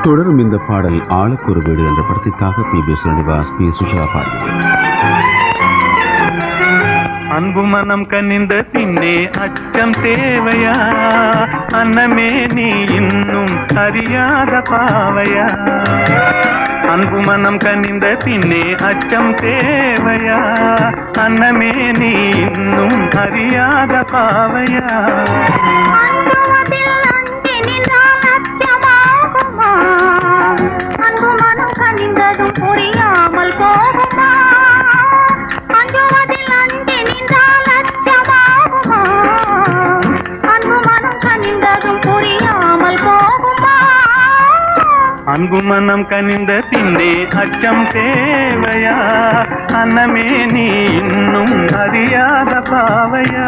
தொடரும் இந்த பாடல் ஆளுக்கொரு வீடு என்ற படத்திற்காக P B Srinivas P Susha பாடியது அன்பு மனம் கனிந்த பின்னே அச்சம் தேவையா அன்னமே நீ இன்னும் அறியாத பாவையா அன்பு மனம் கனிந்த பின்னே அச்சம் தேவையா அன்னமே நீ இன்னும் அறியாத பாவையா அன்புவதில் அன்பினின்றால் அச்சமாகுமா? அன்பு மனம் கனிந்ததும் புரியாமல் போகுமா? அஞ்சுவதில் அன்பினின்றால் அச்சமாகுமா? அன்பு மனம் கனிந்ததும் புரியாமல் போகுமா? அன்பு மனம் கனிந்த பின்னே அச்சம் தேவையா அன்னமே நீ இன்னும் அறியாத பாவையா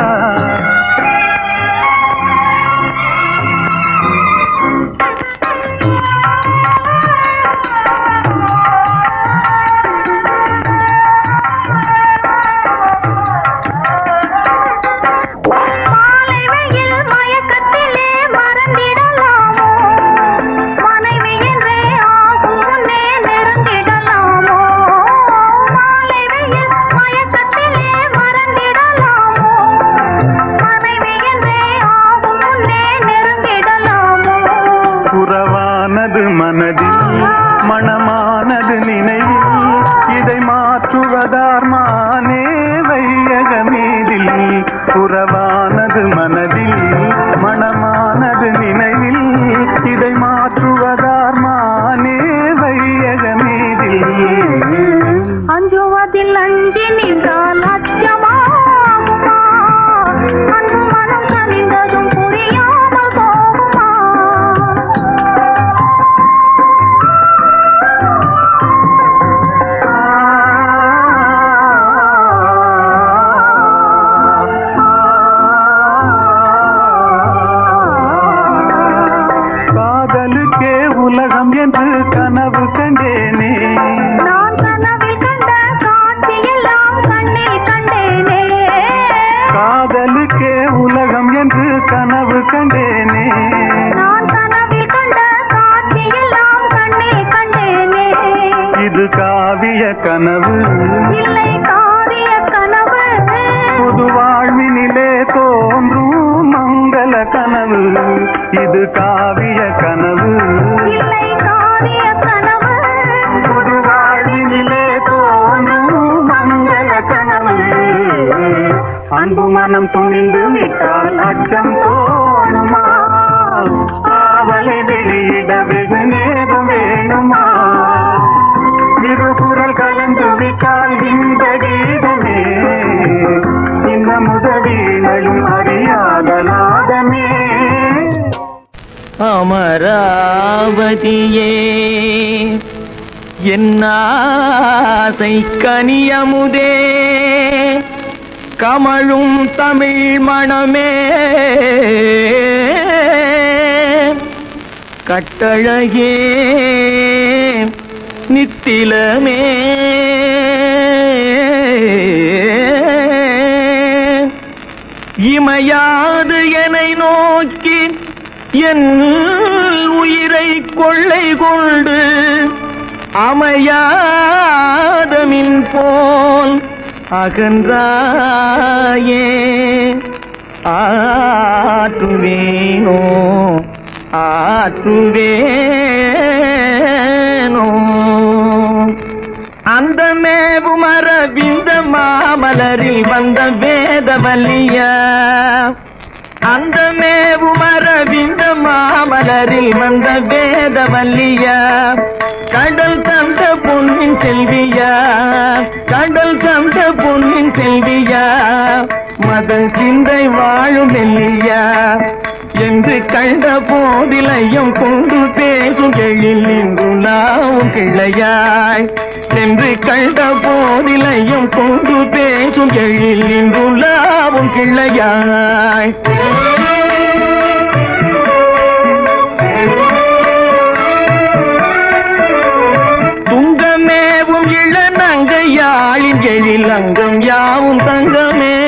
மாலை வெயில் மயக்கத்திலே மறந்திடலாமோ? மனைவி என்றே ஆகும் முன்னே நெருங்கிடலாமோ? மாலை வெயில் மயக்கத்திலே மறந்திடலாமோ? மனைவி என்றே ஆகும் முன்னே நெருங்கிடலாமோ? புறவானது மனதில் மனமானது நினைவில் இதை மாற்றுவதார் மானே வையக மீதில் புறவானது மனதில் மனமானது நினைவில் இதை மாற்றுவதார் மானே வையக மீதில் அஞ்சுவதில் அஞ்சி நின்றால் அச்சமாகுமா? அன்பு மனம் கனிந்ததும் புரியாமல் போகுமா? காதலுக்கே உலகம் என்று கனவு கண்டேனே நான் கனவில் கண்ட காட்சியெல்லாம் கண்ணில் கண்டேனே காதலுக்கே உலகம் என்று கனவு கண்டேனே நான் கனவில் கண்ட காட்சியெல்லாம் கண்ணில் கண்டேனே இது காவிய கனவு இல்லை காரிய கனவு புது வாழ்வினிலே தோன்றும் மங்கள கனவு இது காவிய கனவு இல்லை காரிய கனவு புது வாழ்வினிலே தோன்றும் மங்கள கனவு அன்பு மனம் துணிந்து விட்டால் அச்சம் தோணுமா காவலை வெளியிட வெகு நேரம் வேணுமா இருபுறல் கலந்து விட்டால் இந்த கீதமே இந்த முதவீணையும் அறியாத நாதமே அமராவதியே என்னாசை கனியமுதே கமழும் தமிழ் மணமே கட்டழகே நித்திலமே இமையாது என்னை நோக்கி என் உயிரை கொள்ளை கொண்டு அமையாத மின் போல் அகன்றாயே ஆற்றுவேனோ ஆற்றுவேனோ அந்த மேவுமர விந்த மாமலரில் வந்த வேதவல்லியா அந்த மேவுமர விந்த மாமலரில் வந்த வேதவல்லியா கடல் தந்த பொன்னின் செல்வியா கடல் தந்த பொன்னின் செல்வியா மதன் சிந்தை வாழும் வெள்ளியா என்று கண்ட போதிலையும் கொண்டு பேசும் எழில் இங்குள்ளாவும் கிளையாய் என்று கண்ட போதிலையும் கொண்டு பேசும் எழில் இங்குள்ளாவும் கிளையாய் துங்கமேவும் இளநங்கையாளின் எழில் அங்கம் யாவும் தங்கமே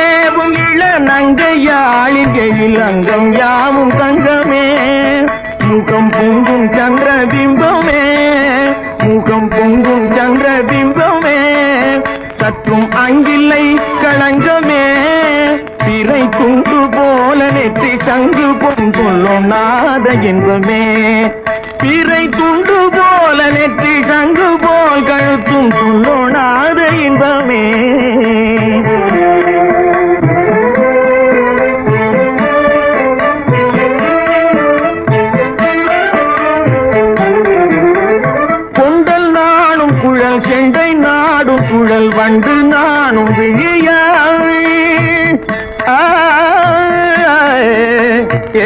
இளநங்கையாளின் எழில் அங்கம் யாவும் தங்கமே முகம் பொங்கும் சந்திர பிம்பமே முகம் பொங்கும் சந்திர பிம்பமே சற்றும் அங்கில்லை களங்கமே பிறை துண்டு போல நெற்றி சங்கு பொங்கொள்ளும் நாத இன்பமே பிறை துண்டு போல நெற்றி சங்கு போல் கழுத்தும் சொல்லும் நாத இன்பமே கொண்டல் நானும் குழல் செண்டை நாடும் குழல் வண்டு நானும் விழியாய் ஆ, ஏ,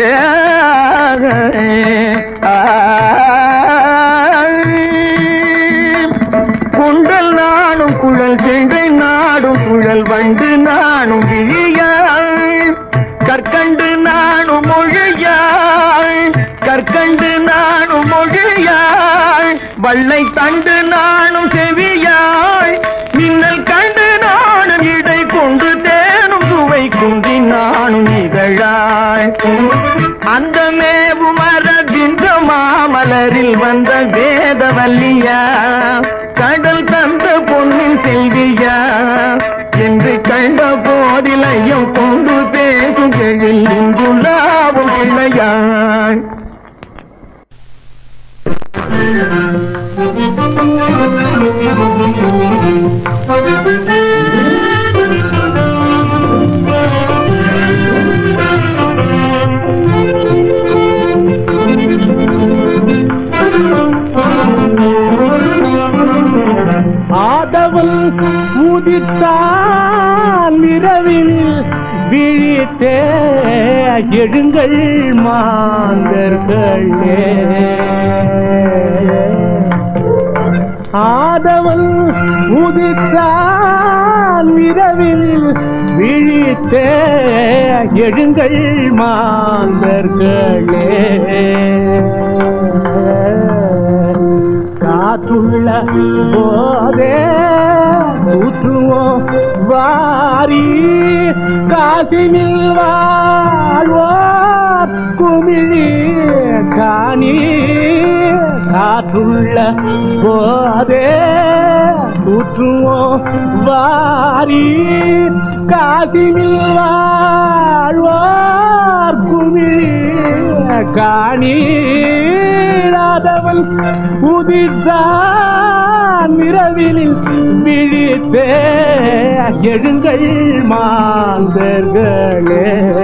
ஆ, கொண்டல் நானும் குழல் செண்டை நாடும் குழல் வண்டு நானும் விழியாய் கற்கண்டு நானும் மொழியாய் கற்கண்டு நானும் மொழியாய் வள்ளை தண்டு நானும் செவியாய் மின்னல் கண்டு நானும் இடை கொண்டு தேனும் சுவை குந்தி நானும் இதழாய் அந்த மேவு மரபிந்த மாமலரில் வந்த வேதவல்லியா கடல் தந்த பொன்னின் செல்வியா என்று கண்ட போதிலையும் கொண்டு பேசும் எழில் இங்குள்ளாவும் இளையாய் ஆதவன் உதித்தான் இரவில் விழித்தே எழுங்கள் மாந்தர்களே ஆதவன் உதித்தான் இரவில் விழித்தே எழுங்கள் மாந்தர்களே காற்றுள்ள போதே ஊற்றுவோம் வாரி காசினில் வாழ்வோர் குமிழி காணி காற்றுள்ள போதே ஊற்றுவோம் வாரி காசினில் வாழ்வோர் குமிழி காணீராதவன் உதிர்தான் இரவினில் விழித்தே எழுங்கள் மாந்தர்களே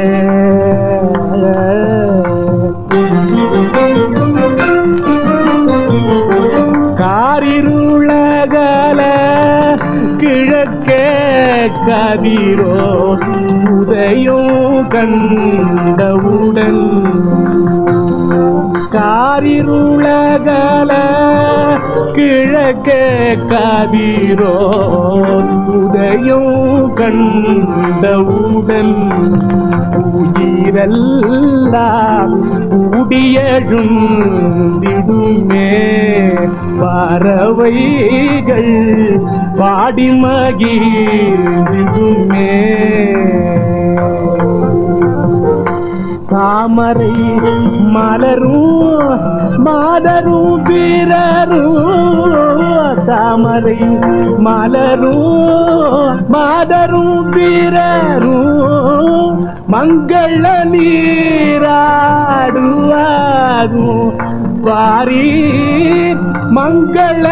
காரிருளகல கிழக்கே கதிரோ உதயம் கண்டவுடன் காரிருளகல கிழக்கே கதிரோ உதயம் கண்டவுடன் உயிரெல்லாம் கூடியழுந்திடுமே பறவைகள் பாடி மகிழ்ந்திடுமே தாமரை மலரும் மாதரும் வீரரும் தாமரை மலரும் மாதரும் வீரரும் மங்கள நீராடுவாரும் வாரி மங்கள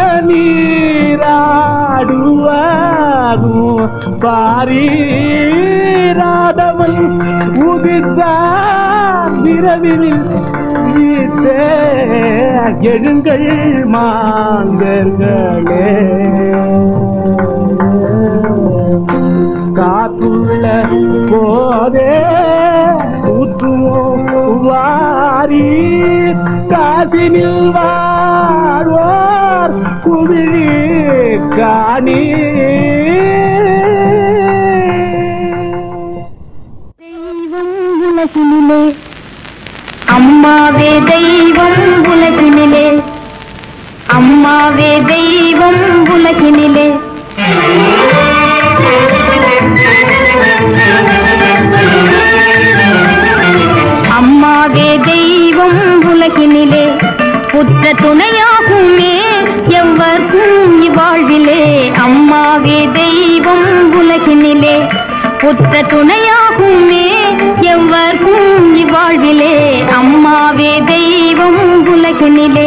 நீராடுவாரும் பாரி ராதவன் உதிர்ந்தார் விரவில் வீட்டே எழுங்கள் மாந்தர்களே காத்துள்ள போதே ஊற்றுவோம் வாரி காசினில் வாழ்வோர் குவிழி காணி தெய்வம் உலகினிலே அம்மாவே தெய்வம் உலகினிலே அம்மாவே தெய்வம் உலகினிலே அம்மாவே தெய்வம் உலகினிலே உற்ற துணையாகுமே எவ்வர்க்கும் இவ்வாழ்விலே அம்மாவே தெய்வம் உலகினிலே உற்ற துணையாகுமே எவ்வர்க்கும் இவ்வாழ்விலே அம்மாவே தெய்வம் உலகினிலே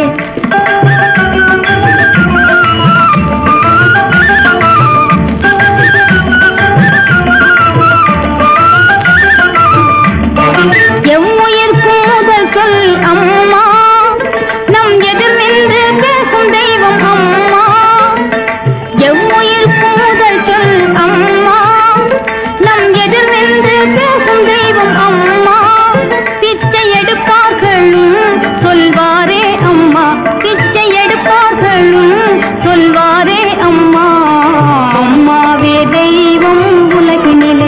எம்முயிர்க்கும் முதல் சொல் அம்மா நம் எதிர் நின்று பேசும் தெய்வம் அம்மா எம்முயிர்க்கும் முதல் சொல் அம்மா நம் எதிர் நின்று பேசும் தெய்வம் அம்மா பிச்சை எடுப்பார்களும் சொல்வாரே அம்மா பிச்சை எடுப்பார்களும் சொல்வாரே அம்மா அம்மாவே தெய்வம் உலகினிலே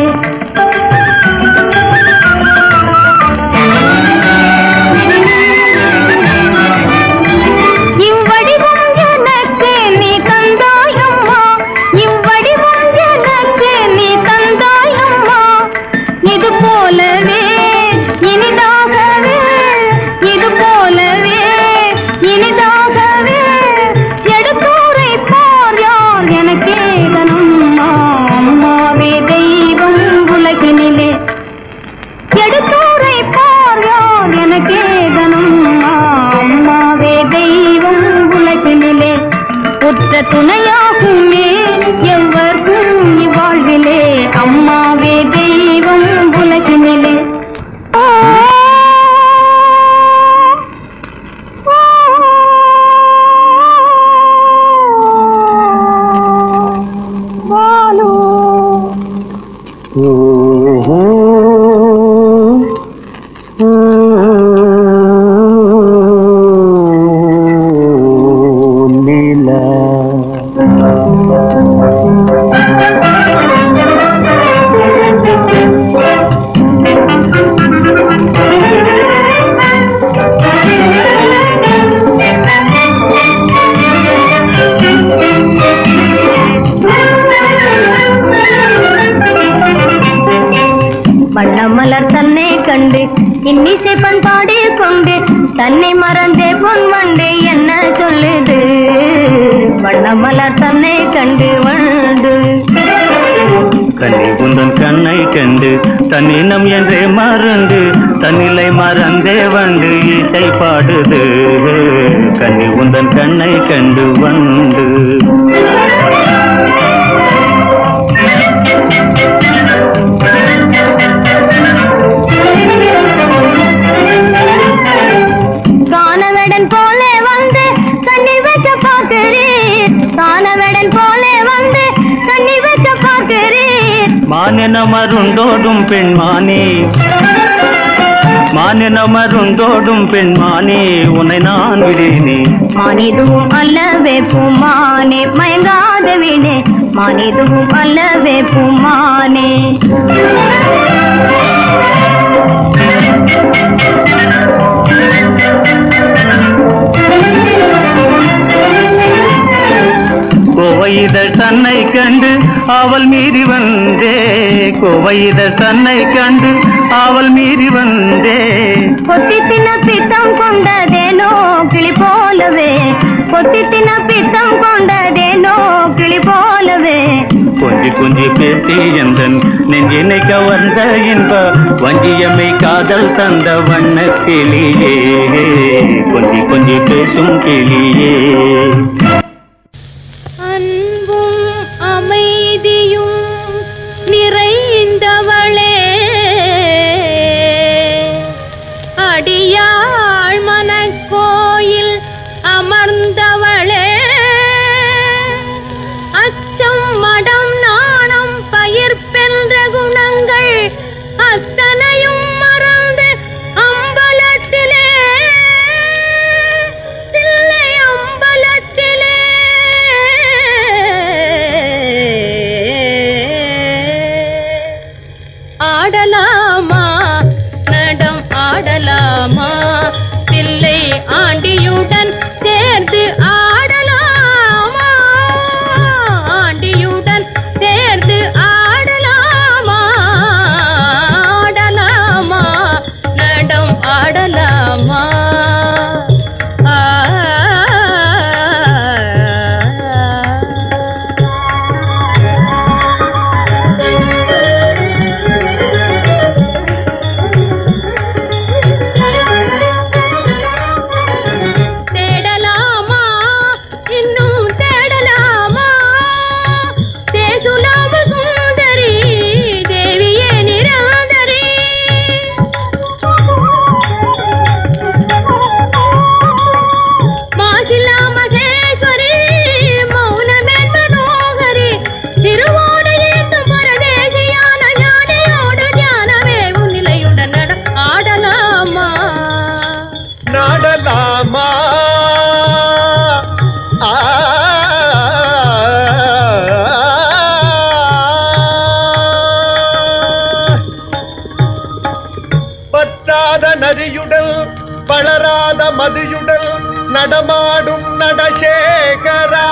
இவ்வடிவம் எனக்கு நீ தந்தாயம்மா இவ்வடிவம் எனக்கு நீ தந்தாயம்மா இது போலவே இனிதாகவே இது போலவே இனிதாகவே எடுத்தோரை பார் யார் எனக்கேதனம்மா அம்மாவே தெய்வம் உலகினிலே எடுத்தோரை பார்யார் எனக்கேதனம் அம்மாவே தெய்வம் உலகினிலே உற்ற துணையாகுமே எவ்வர்க்கும் இவ்வாழ்விலே அம்மாவே தெய்வம் உலகினிலே ஆ, வாலோ வண்ணமலர் தன்னை கண்டு இன்னிசை பண்பாடி கொண்டு தன்னை மறந்தே பொன் வண்டு என்ன சொல்லுது வண்ணமலர் தன்னை கண்டு வண்டு கண்ணி உந்தன் கண்ணை கண்டு தன்னினம் என்றே மறந்து தன்னிலை மறந்தே வந்து இசை பாடுது கண்ணி உந்தன் கண்ணை கண்டு வந்து காணவடன் போலே வந்து கண்ணி வைக்க பார்க்கிறீர் காணவடன் போலே வந்து கண்ணி வைக்க பார்க்கிறீர் மானென மருந்தோடும் பெண்மானே மானென மருந்தோடும் பெண்மானே உன்னை நான் விடேனே மானிதுவும் அல்லவே பூமானே மயங்காத வீணே மானிதுவும் அல்லவே பூமானே கோவையிதழ் தன்னை கண்டு அவள் மீறி வந்தே கோவையிதழ் தன்னை கண்டு அவள் மீறி வந்தே கொத்தி தின பித்தம் கொண்டதேனோ கிளி போலவே கொத்தி தின பித்தம் கொண்டதேனோ கிளி போலவே கொஞ்சி கொஞ்சி பேசி எந்தன் நெஞ்சினை கவர்ந்த இன்ப வஞ்சியமை காதல் தந்த வண்ண கிளியே கொஞ்சி கொஞ்சி பேசும் கிளியே அன்பும் அமைதியும் நிறைந்தவளே அடியாள் மனக்கோயில் அமர்ந்தவளே அச்சம் மடம் நாணம் பயிர் பென்ற குணங்கள் அத்தனையும் மறந்து அம்பலத்திலே தில்லை அம்பலத்திலே ஆடலாமா நடம் ஆடலாமா தில்லை ஆண்டியுடன் சேர்ந்து ஆடலாமா ஆண்டியுடன் சேர்ந்து ஆடலாமா ஆடலாமா நெறியுடல் நடமாடும் நடசேகரா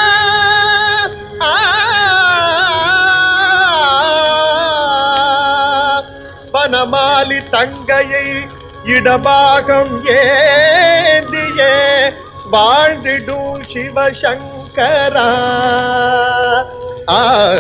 வனமாலி தங்கையை இடபாகம் ஏந்தியே வாழ்ந்திடும் சிவசங்கரா ஆ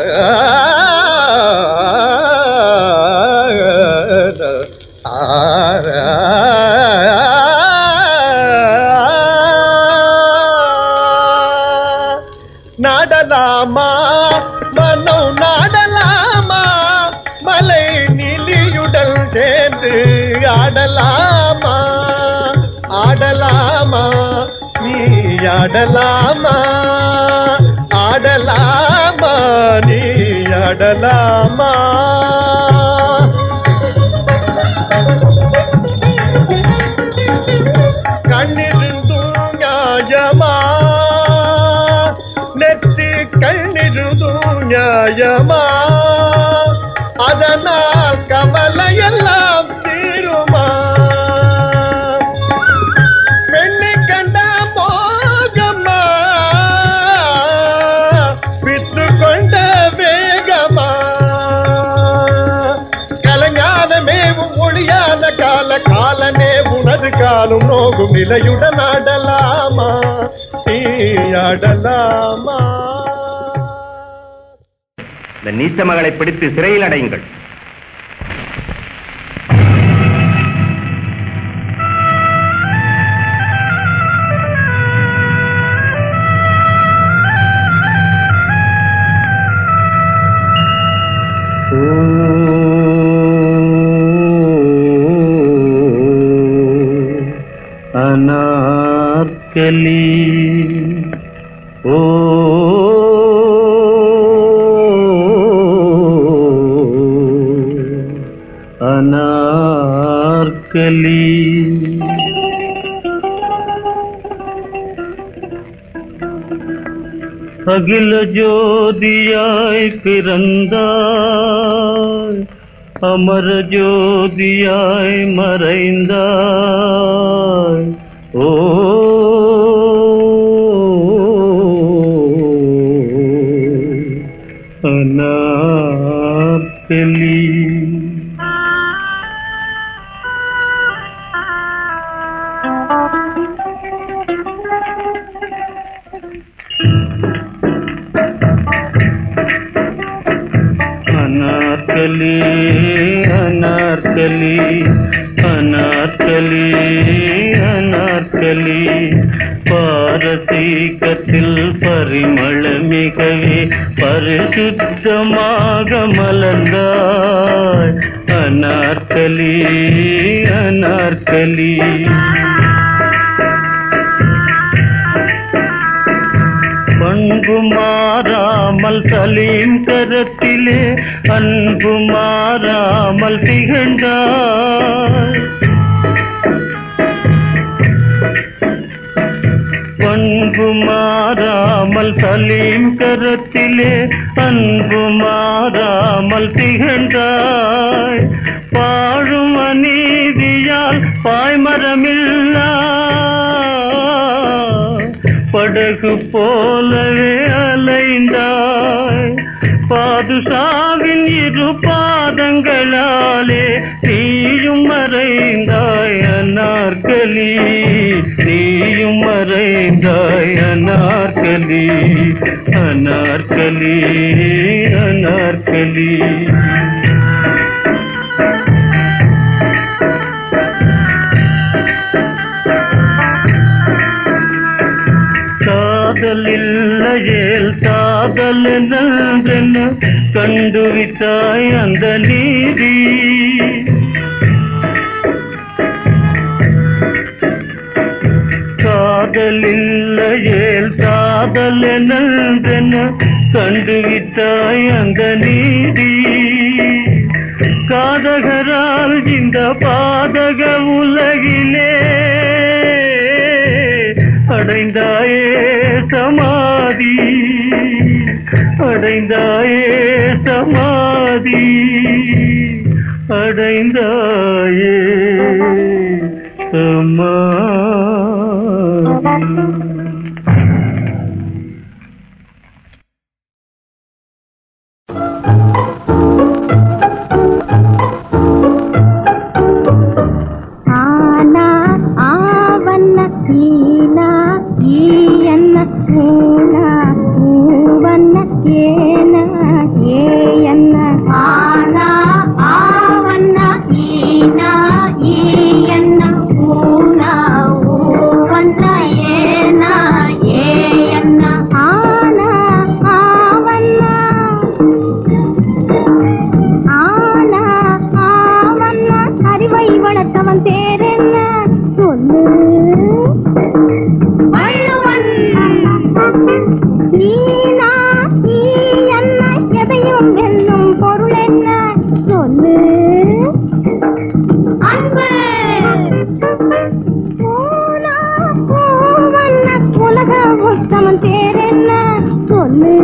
நாடலாமா மனம் நாடலாமா மலை நிலியுடல் சேர்ந்து ஆடலாமா ஆடலாமா நீ ஆடலாமா ஆடலாமா நீ ஆடலாமா கண்ணிருந்தும் நியாயமா நெற்றி கண்ணிருந்தும் நியாயமா அதனால் கவலையெல்லாம் தீருமா பெண்ணை கண்டா போகமா வித்து கொண்ட வேகமா கலஞானமேவும் ஒளியான கால காலனே உனது காலும் நோகும் நிலையுடன் ஆடலாமா நீ ஆடலாமா இந்த நீச்ச மகளை பிடித்து சிறையில் அடையுங்கள் அனார்கலி ஓ அனார்கலி அகில ஜோதியாய் பிறந்தாய் அமர ஜோதியாய் மறைந்தாய் ஓ அனார்கலி அனார்கலி அனார்கலி அனார்கலி அனார்கலி பாரசீகத்தில் பரிமளமிகவே பரிசுத்தமாக மலர்ந்தாய் அனார்கலி அனார்கலி பண்பு மாறாமல் சலீம் கரத்திலே அன்பு மாறாமல் திகழ்ந்தாய் பண்பு மாறாமல் சலீம் கரத்திலே அன்பு மாறாமல் திகழ்ந்தாய் பாழும் அநீதியால் பாய்மரமில்லா படகு போலவே அலைந்தாய் பாதுஷாவின் இரு பாதங்களாலே நீயும் மறைந்தாய் அனார்கலி நீயும் மறைந்தாய் அனார்கலி அனார்கலி அனார்கலி காதலில்லையேல் காதல் நன்றென கண்டுவிட்டாய் அந்த நீதி காதலில்லையேல் காதல் நன்றென கண்டுவிட்டாய் அந்த நீதி காதகரால் இந்த பாதக உலகிலே அடைந்தாயே சமாதி அடைந்தாயே சமாதி அடைந்தாயே சமாதி ஆனா ஆவண்ண ஈனா ஈயன்ன ஊனா ஊவண்ண ஏன ஏயன்ன ஆனா ஆவண்ண ஈனா ஈயன்ன ஊனா ஊவண்ண ஏன ஏயன்ன ஆனா ஆவண்ண ஆனா ஆவண்ணா அறிவை வளர்த்தவன் பேர் என்ன சொல்லு வள்ளுவன் நீனா நீ என்ன எதையும் வெல்லும் பொருள் என்ன சொல்லு அன்பு பூனா பூவண்ண உலக உத்தமன் பேர் என்ன சொல்லு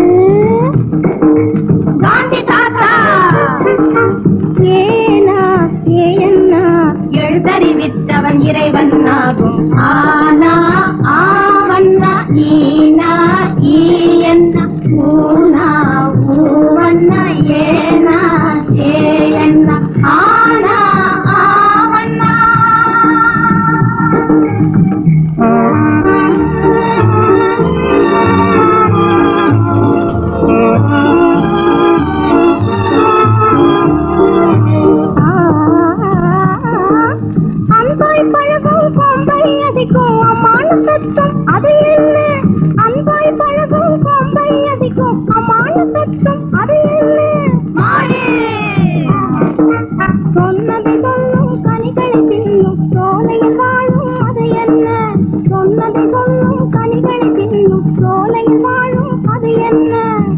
காந்தி தாத்தா ஏனா ஏயன்னா எழுதறிவித்தவன் இறைவன் ஆகும் ஆனா ஆவண்ணா ஈனா ஈயன்னா ஊனா ஊவண்ணா ஏனா ஏயன்னா ஆனா ஆவண்ணா அன்பாய் பழகும் கொம்பை அதிக்கும் அம்மான சத்தம் அது என்ன அன்பாய் பழகும் கொம்பை அதிக்கும் அம்மான சத்தம் அது என்ன சொன்னதை சொல்லும் கனிகளை தின்னும் சோலையில் வாழும் அது என்ன சொன்னதை சொல்லும் கனிகளை தின்னும் சோலையில் வாழும் அது என்ன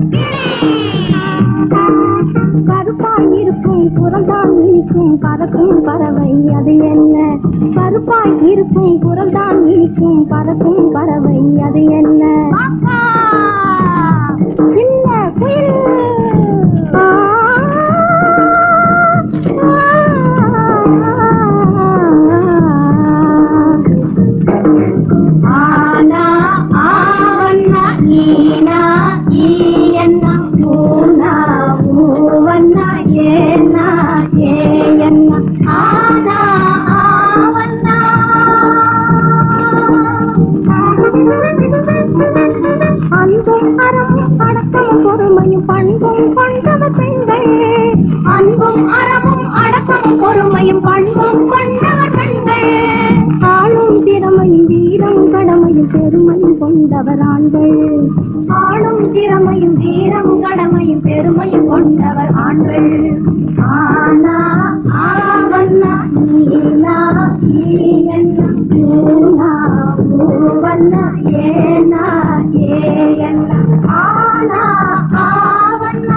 கருப்பாய் இருக்கும் புறம்தான் இனிக்கும் பறக்கும் பறவை அது என்ன கருப்பாய் இருக்கும் புறம்தான் இனிக்கும் பறக்கும் பறவை அது என்ன இல்ல குயில் ஆ, ஆனா ஆவண்ணா ஈனா ஈயன்னா ஊனா ஊவண்ணா ஏனா ஏயன்னா ஆனா ஆவண்ணா அன்பும் அறமும் அடக்கமும் பொறுமையும் பண்பும் கொண்டவர் பெண்கள் அன்பும் அறமும் அடக்கமும் பொறுமையும் பண்பும் கொண்டவர் பெண்கள் ஆளும் திறமையும் வீரம் கடமையும் பெருமையும் கொண்டவர் ஆண்கள் ஆளும் திறமையும் வீரம் கடமையும் பெருமையும் கொண்டவர் ஆண்கள் ஆனா ஆவண்ணா நீனா ஈயன்னா ஊனா ஊவண்ணா ஏனா ஏயன்னா ஆனா ஆவண்ணா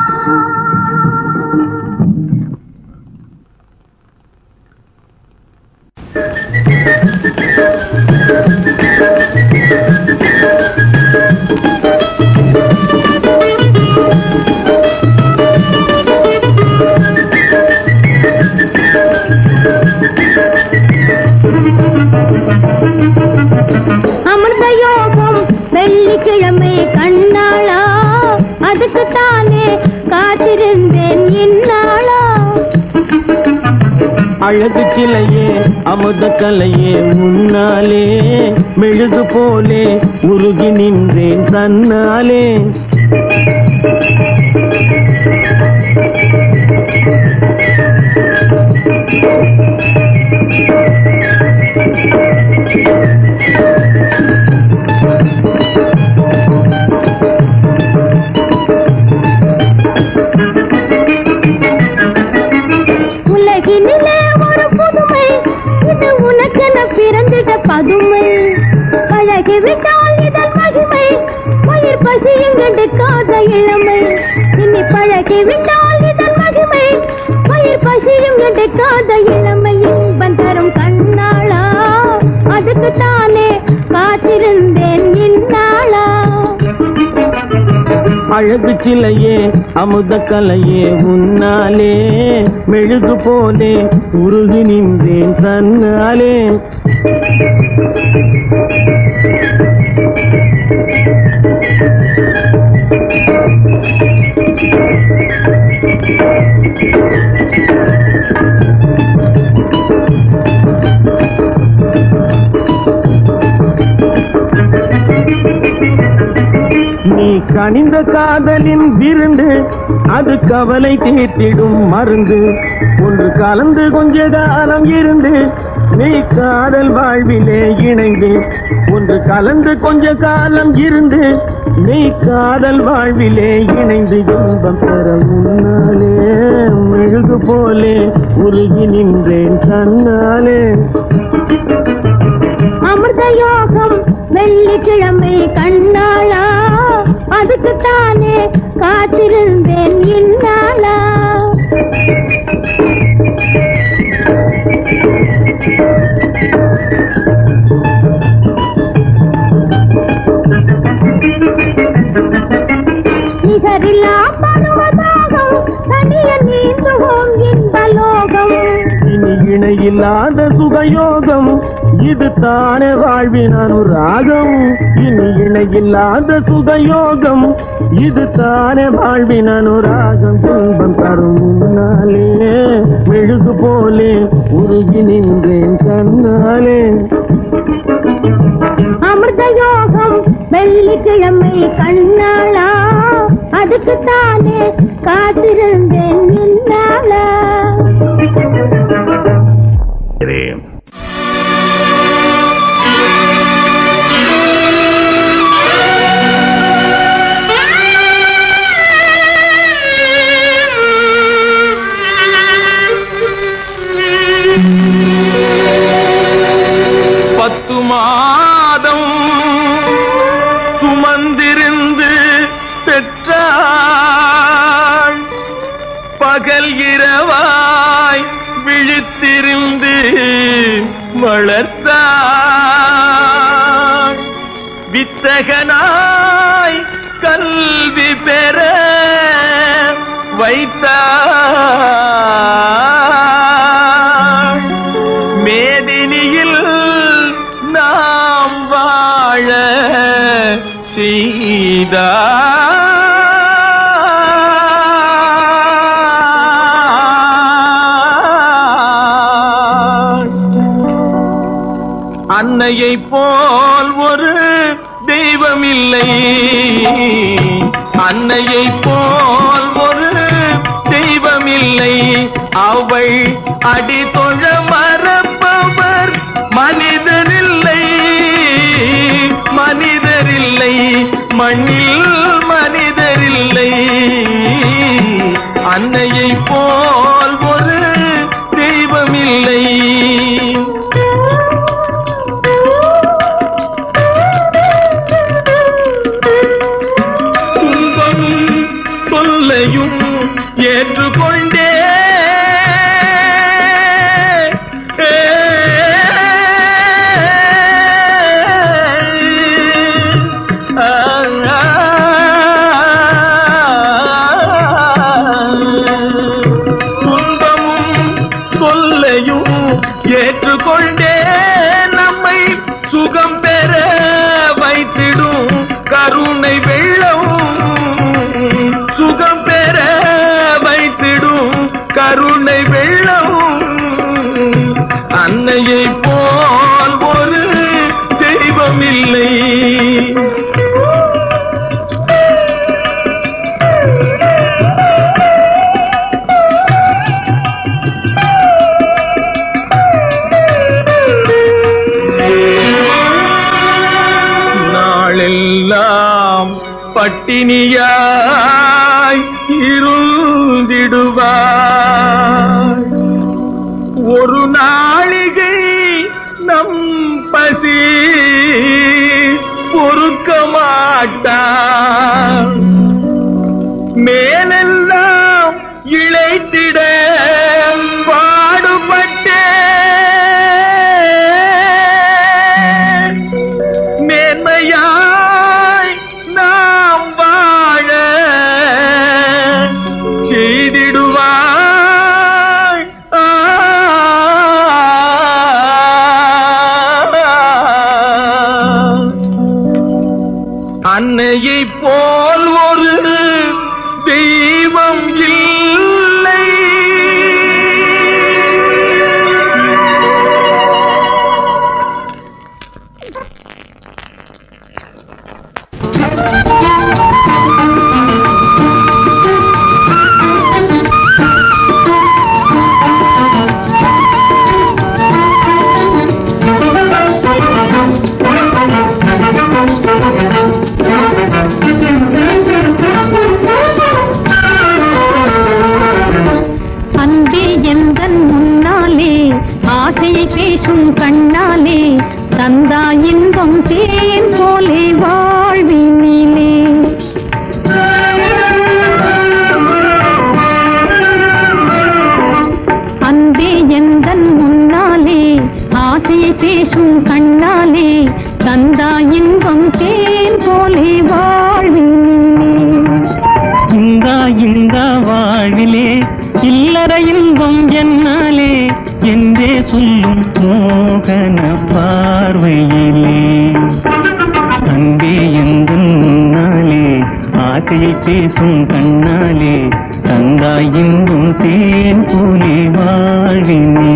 அமிர்த யோகம் வெள்ளிக்கிழமை கண்ணாளா அதுக்கு தானே காத்திருந்தேன் இந்நாளா அழகு சிலையே அமுத கலையே முன்னாலே மெழுகு போலே உருகி நின்றேன் தன்னாலே உலகினிலே ஒரு புதுமை இது உனக்கென பிறந்திட பதுமை பழகிவிட்டால் இதன் மகிமை உயிர் பசியும் எடுக்காத இளமை இனி பழகிவிட்டால் இதன் மகிமை உயிர் பசியும் எடுக்காத இளமை இன்பம் தரும் கண்ணாளா அதுக்கு தானே காத்திருந்தேன் இந்நாளா அழகு சிலையே அமுத கலையே உன்னாலே மெழுகு போலே உருகி நின்றேன் தன்னாலே கனிந்த காதலின் விருந்து அது கவலை தீர்த்திடும் மருந்து ஒன்று கலந்து கொஞ்ச காலம் இருந்து நீ காதல் வாழ்விலே இணைந்து ஒன்று கலந்து கொஞ்ச காலம் இருந்து நீ காதல் வாழ்விலே இணைந்து இன்பம் பெற முன்னாலே மெழுகு போலே உருகி நின்றேன் கண்ணாலே அமிர்த யோகம் வெள்ளிக்கிழமை கண்ணாளா அதுக்குத்தானே காத்திருந்தேன் இந்நாளா நிகரில்லா பருவதாகம் தனிய நீந்துவோம் இன்பலோகம் இனி இணையில்லாத சுகயோகம் இது தானே வாழ்வின் அனுராகம் இனி இணையில்லாத சுகயோகம் இது தானே வாழ்வின் அனுராகம் துன்பம் தரும் முன்னாலே மெழுகு போலே உருகி நின்றேன் கண்ணாலே அமிர்த யோகம் வெள்ளிக்கிழமை கண்ணாளா அதுக்குத்தானே காத்திருந்தேன் இந்நாளா பத்து மாதம் சுமந்திருந்து பெற்றாள் பகல் இரவாய் விழித்திருந்து வளர்த்தாள் வித்தகனாய் கல்வி பெற வைத்தாள் மேதினியில் நாம் வாழ செய்தாள் அன்னையை போல் ஒரு தெய்வம் இல்லை அன்னையை போல் ஒரு தெய்வம் இல்லை அவள் அடி தொழ மறப்பவர் மனிதரில்லை மனிதரில்லை மண்ணில் மனிதரில்லை அன்னையை போல் ஒரு தெய்வம் இல்லை துன்பமும் தொல்லையும் ஏற்றுக்கொண்டே துன்பமும் தொல்லையும் ஏற்றுக்கொண்டே நம்மை சுகம் பெற வைத்திடும் கருணை வெள்ளம் சுகம் பெற வைத்திடும் கருணை வெள்ளம் அன்னையை போல் ஒரு தெய்வம் இல்லை நாளெல்லாம் பட்டினியாய் இருந்திடுவாய் ஒரு நாளிகை நம் பசி பொறுக்க மாட்டான் மேலெல்லாம் இழைத்திட பாடுபட்டேன் மேன்மையாய் நாம் வாழ செய்திடுவாய் ஆ. அன்னையை போல் ஒரு தெய்வம் இல்லை பேசும் கண்ணாலே தந்தா இன்பம் தேன் போலே வாழ்வினிலே அன்பே எந்தன் முன்னாலே ஆசையை பேசும் கண்ணாலே தந்தா இன்பம் தேன் போலே வாழ்வினிலே இந்தா இந்தா வாழ்விலே இல்லற இன்பம் என்னாலே என்றே சொல்லும் மோகன பார்வையிலே அன்பே எந்த முன்னாலே ஆசையை பேசும் கண்ணாலே தந்தாய் இன்பம் தேன் போலே வாழ்வினிலே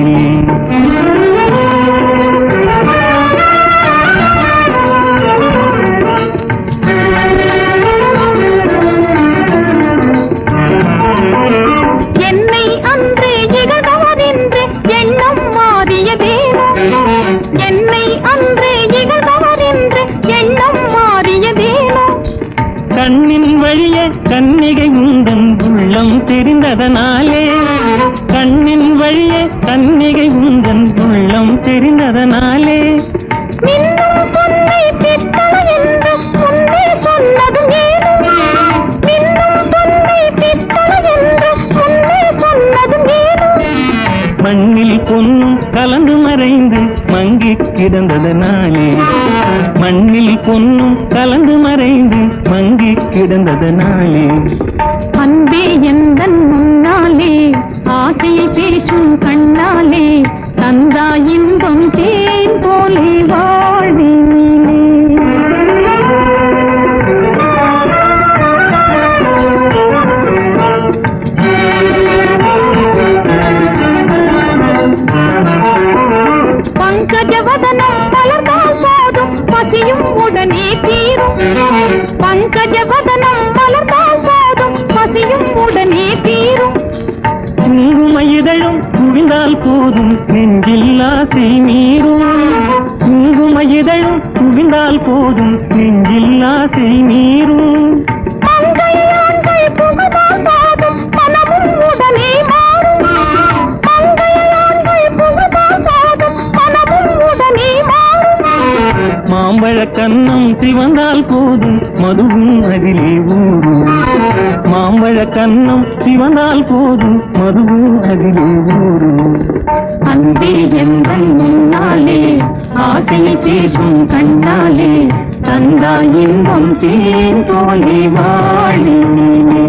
என்னை அன்று இகழ்பவரென்று எண்ணம் மாறியதேனோ என்னை அன்று இகழ்பவரென்று எண்ணம் மாறியதேனோ கண்ணின் வழிய கன்னிகை உந்தன் உள்ளம் தெரிந்ததனாலே கண்ணின் வழிய கன்னிகை உந்தன் உள்ளம் தெரிந்ததனாலே மின்னும் பொன்னை பித்தளை என்று முன்னே சொன்னதும் ஏனோ மின்னும் பொன்னை பித்தளை என்று முன்னே சொன்னதும் ஏனோ மண்ணில் பொன்னும் கலந்து மறைந்து மங்கி கிடந்ததனாலே மண்ணில் பொன்னும் கலந்து மறைந்து மங்கி கிடந்ததனாலே அன்பே எந்தன் முன்னாலே ஆசையை பேசும் கண்ணாலே தந்தா இன்பம் தேன் போலே வாழ்வினிலே பங்கஜவதனம் மலர்ந்தால் போதும் பசியும் உடனே தீரும் பங்கஜவதனம் மலர்ந்தால் போதும் பசியும் உடனே தீரும் குங்கும இதழும் குவிந்தால் போதும் நெஞ்சில் ஆசை மீறும் குங்கும இதழும் குவிந்தால் போதும் நெஞ்சில் ஆசை மீறும் மங்கையாண்கள் புகுதால் போதும் மனமும் உடனே மாறும் மங்கையாண்கள் புகுதால் போதும் மனமும் உடனே மாறும் மாம்பழ கன்னம் சிவந்தால் போதும் மதுவும் அதிலே ஊறும் மாம்பழ கன்னம் சிவந்தால் போதும் மதுவும் அதிலே ஊறும் அன்பே எந்தன் முன்னாலே ஆசையை பேசும் கண்ணாலே தந்தா இன்பம் தேன் போலே வாழினே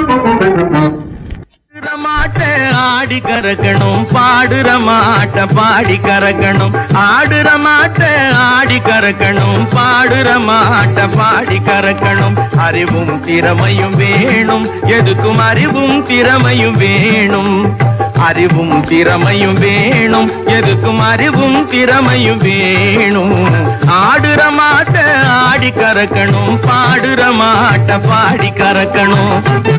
ஆடுற மாட்ட ஆடி கறக்கணும் பாடுற மாட்ட பாடி கறக்கணும் ஆடுற மாட்ட ஆடி கறக்கணும் பாடுற மாட்ட பாடி கறக்கணும் அறிவும் திறமையும் வேணும் எதுக்கும் அறிவும் திறமையும் வேணும் அறிவும் திறமையும் வேணும் எதுக்கும் அறிவும் திறமையும் வேணும் ஆடுற மாட்ட ஆடி கறக்கணும் பாடுற மாட்ட பாடி கறக்கணும்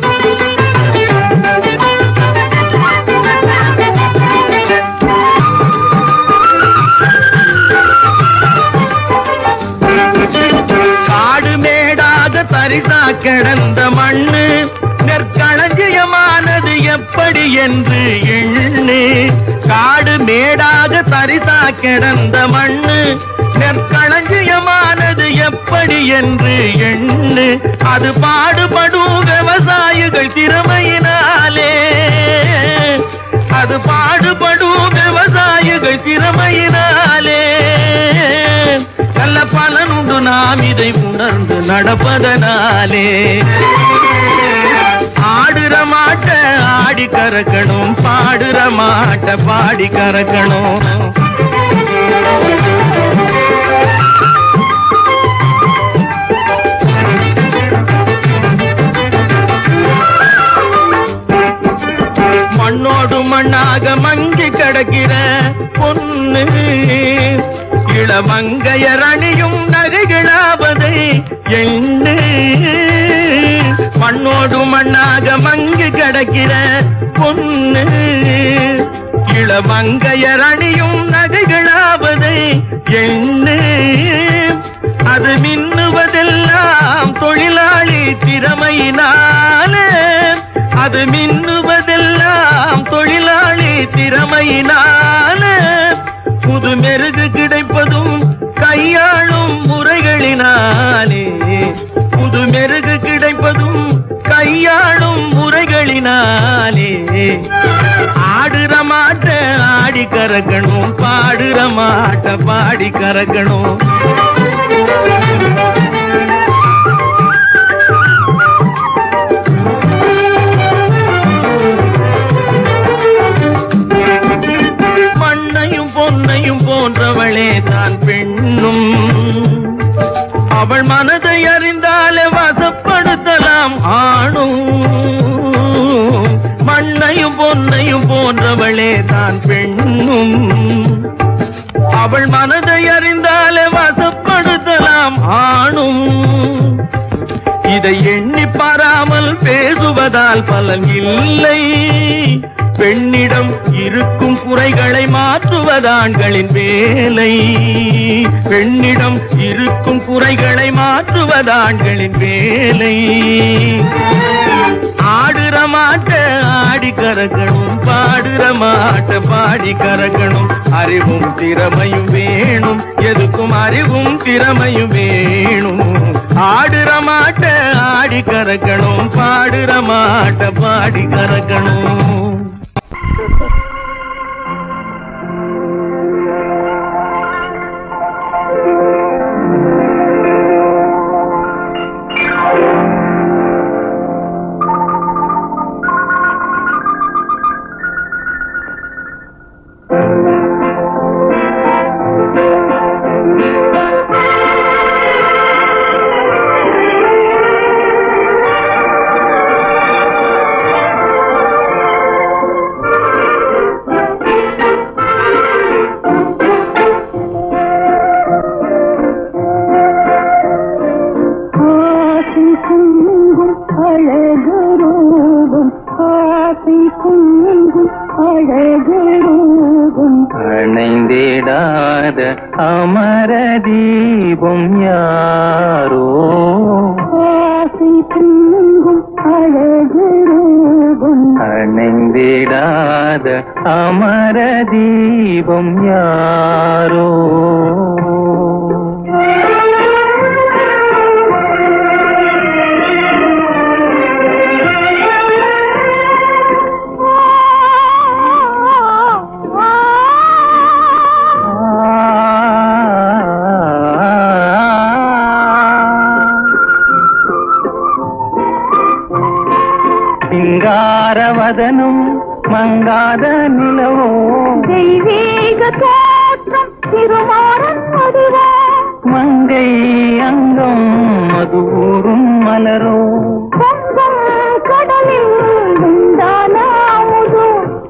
காடு மேடாக தரிசா கிடந்த மண்ணு நெற்களஞ்சியமானது எப்படி என்று எண்ணு காடு மேடாக தரிசா கிடந்த மண்ணு நெற்களஞ்சியமானது எப்படி என்று எண்ணு அது பாடுபடும் விவசாயிகள் திறமையினாலே அது பாடுபடும் விவசாயிகள் திறமையினாலே நல்ல பலனுண்டு நாம் இதை உணர்ந்து நடப்பதனாலே ஆடுற மாட்ட ஆடி கறக்கணும் பாடுற மாட்ட பாடி கறக்கணும் மண்ணோடு மண்ணாக மங்கி கிடக்கிற பொண்ணு இளமங்கையர் அணியும் நகைகளாவதை எண்ணு மண்ணோடு மண்ணாக மங்கி கிடக்கிற பொண்ணு இளமங்கையர் அணியும் நகைகளாவதை எண்ணு அது மின்னுவதெல்லாம் தொழிலாளி திறமையினாலே அது மின்னுவதெல்லாம் தொழிலாளி திறமையினாலே புது மெருகு கிடைப்பதும் கையாளும் முறைகளினாலே புது மெருகு கிடைப்பதும் கையாளும் முறைகளினாலே ஆடுற மாட்ட ஆடி கறக்கணும் பாடுற மாட்ட பாடி கறக்கணும் மண்ணையும் பொன்னையும் போன்றவளே தான் பெண்ணும் அவள் மனதை அறிந்தாலே வசப்படுத்தலாம் ஆணும் மண்ணையும் பொன்னையும் போன்றவளே தான் பெண்ணும் அவள் மனதை அறிந்தாலே வசப்படுத்தலாம் ஆணும் இதை எண்ணி பாராமல் பேசுவதால் பலன் இல்லை பெண்ணிடம் இருக்கும் குறைகளை மாற்றுவதாண்களின் வேலை பெண்ணிடம் இருக்கும் குறைகளை மாற்றுவதாண்களின் வேலை ஆடுற மாட்ட ஆடி கறக்கணும் பாடுற மாட்ட பாடி கறக்கணும் அறிவும் திறமையும் வேணும் எதுக்கும் அறிவும் திறமையும் வேணும் ஆடுற மாட்ட ஆடி கறக்கணும் பாடுற மாட்ட பாடி கறக்கணும் ஆசை குங்கும் அழகரூபம் ஆசை குங்கும் அழகரூபம் அணைந்திடாத அமர தீபம் யாரோ ஆசை குங்கும் அழகரூபம் அணைந்திடாத அமர தீபம் யாரோ சிங்காரவதனும் மங்காத நிலவோ தெய்வீக தோற்றம் திருமாறன் மதுவா மங்கை அங்கம் மதுவூரும் மலரோ பொங்கும் கடலில் உண்டான அமுதோ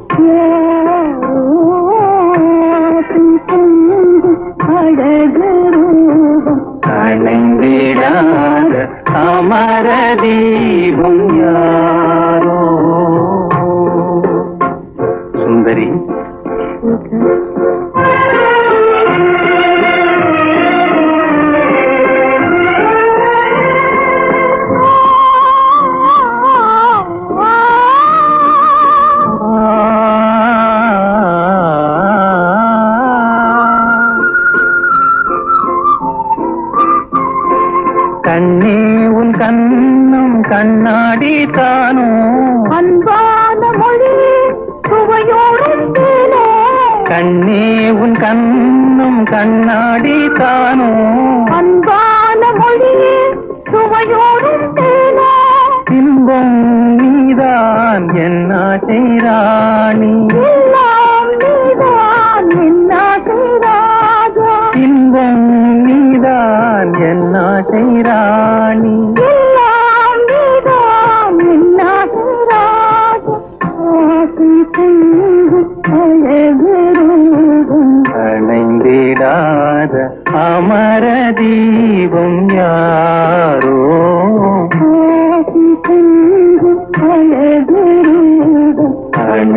ஆசை குங்கும் அழகரூபம் அணைந்திடாத அமர தீபம் யாரோ சுந்தரி கண்ணே உன் கண்ணும் கண்ணாடி தானோ அன்பான மொழி சுவையோடும் தேனோ கண்ணே உன் கண்ணும் கண்ணாடி தானோ அன்பான மொழி சுவையோடும் தேனோ இன்பம் நீதான் என்ன செய்ராணி எல்லாம் நீதான் என்ன செய்தாதோ இன்பம் நீதான் என்ன செய்ராணி எல்லாம் நீதான் என்ன செய்தாதோ ஆசை பொங்கும் அழகரூபம் அணைந்திடாத அமர தீபம் யாரோ ஆசை பொங்கும் அழகரூபம்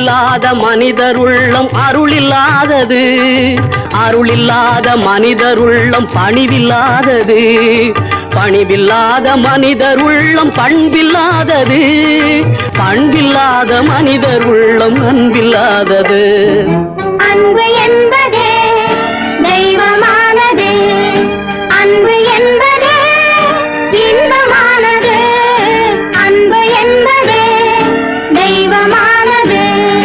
பணிவில்லாத மனிதர் உள்ளம் அருளில்லாதது அருளில்லாத மனிதர் உள்ளம் பணிவில்லாதது பணிவில்லாத மனிதர் உள்ளம் பண்பில்லாதது பண்பில்லாத மனிதர் உள்ளம் அன்பில்லாதது அன்பு என்பதே தெய்வமானது அன்பு என்பதே இன்பமானது அன்பு என்பதே தெய்வமானது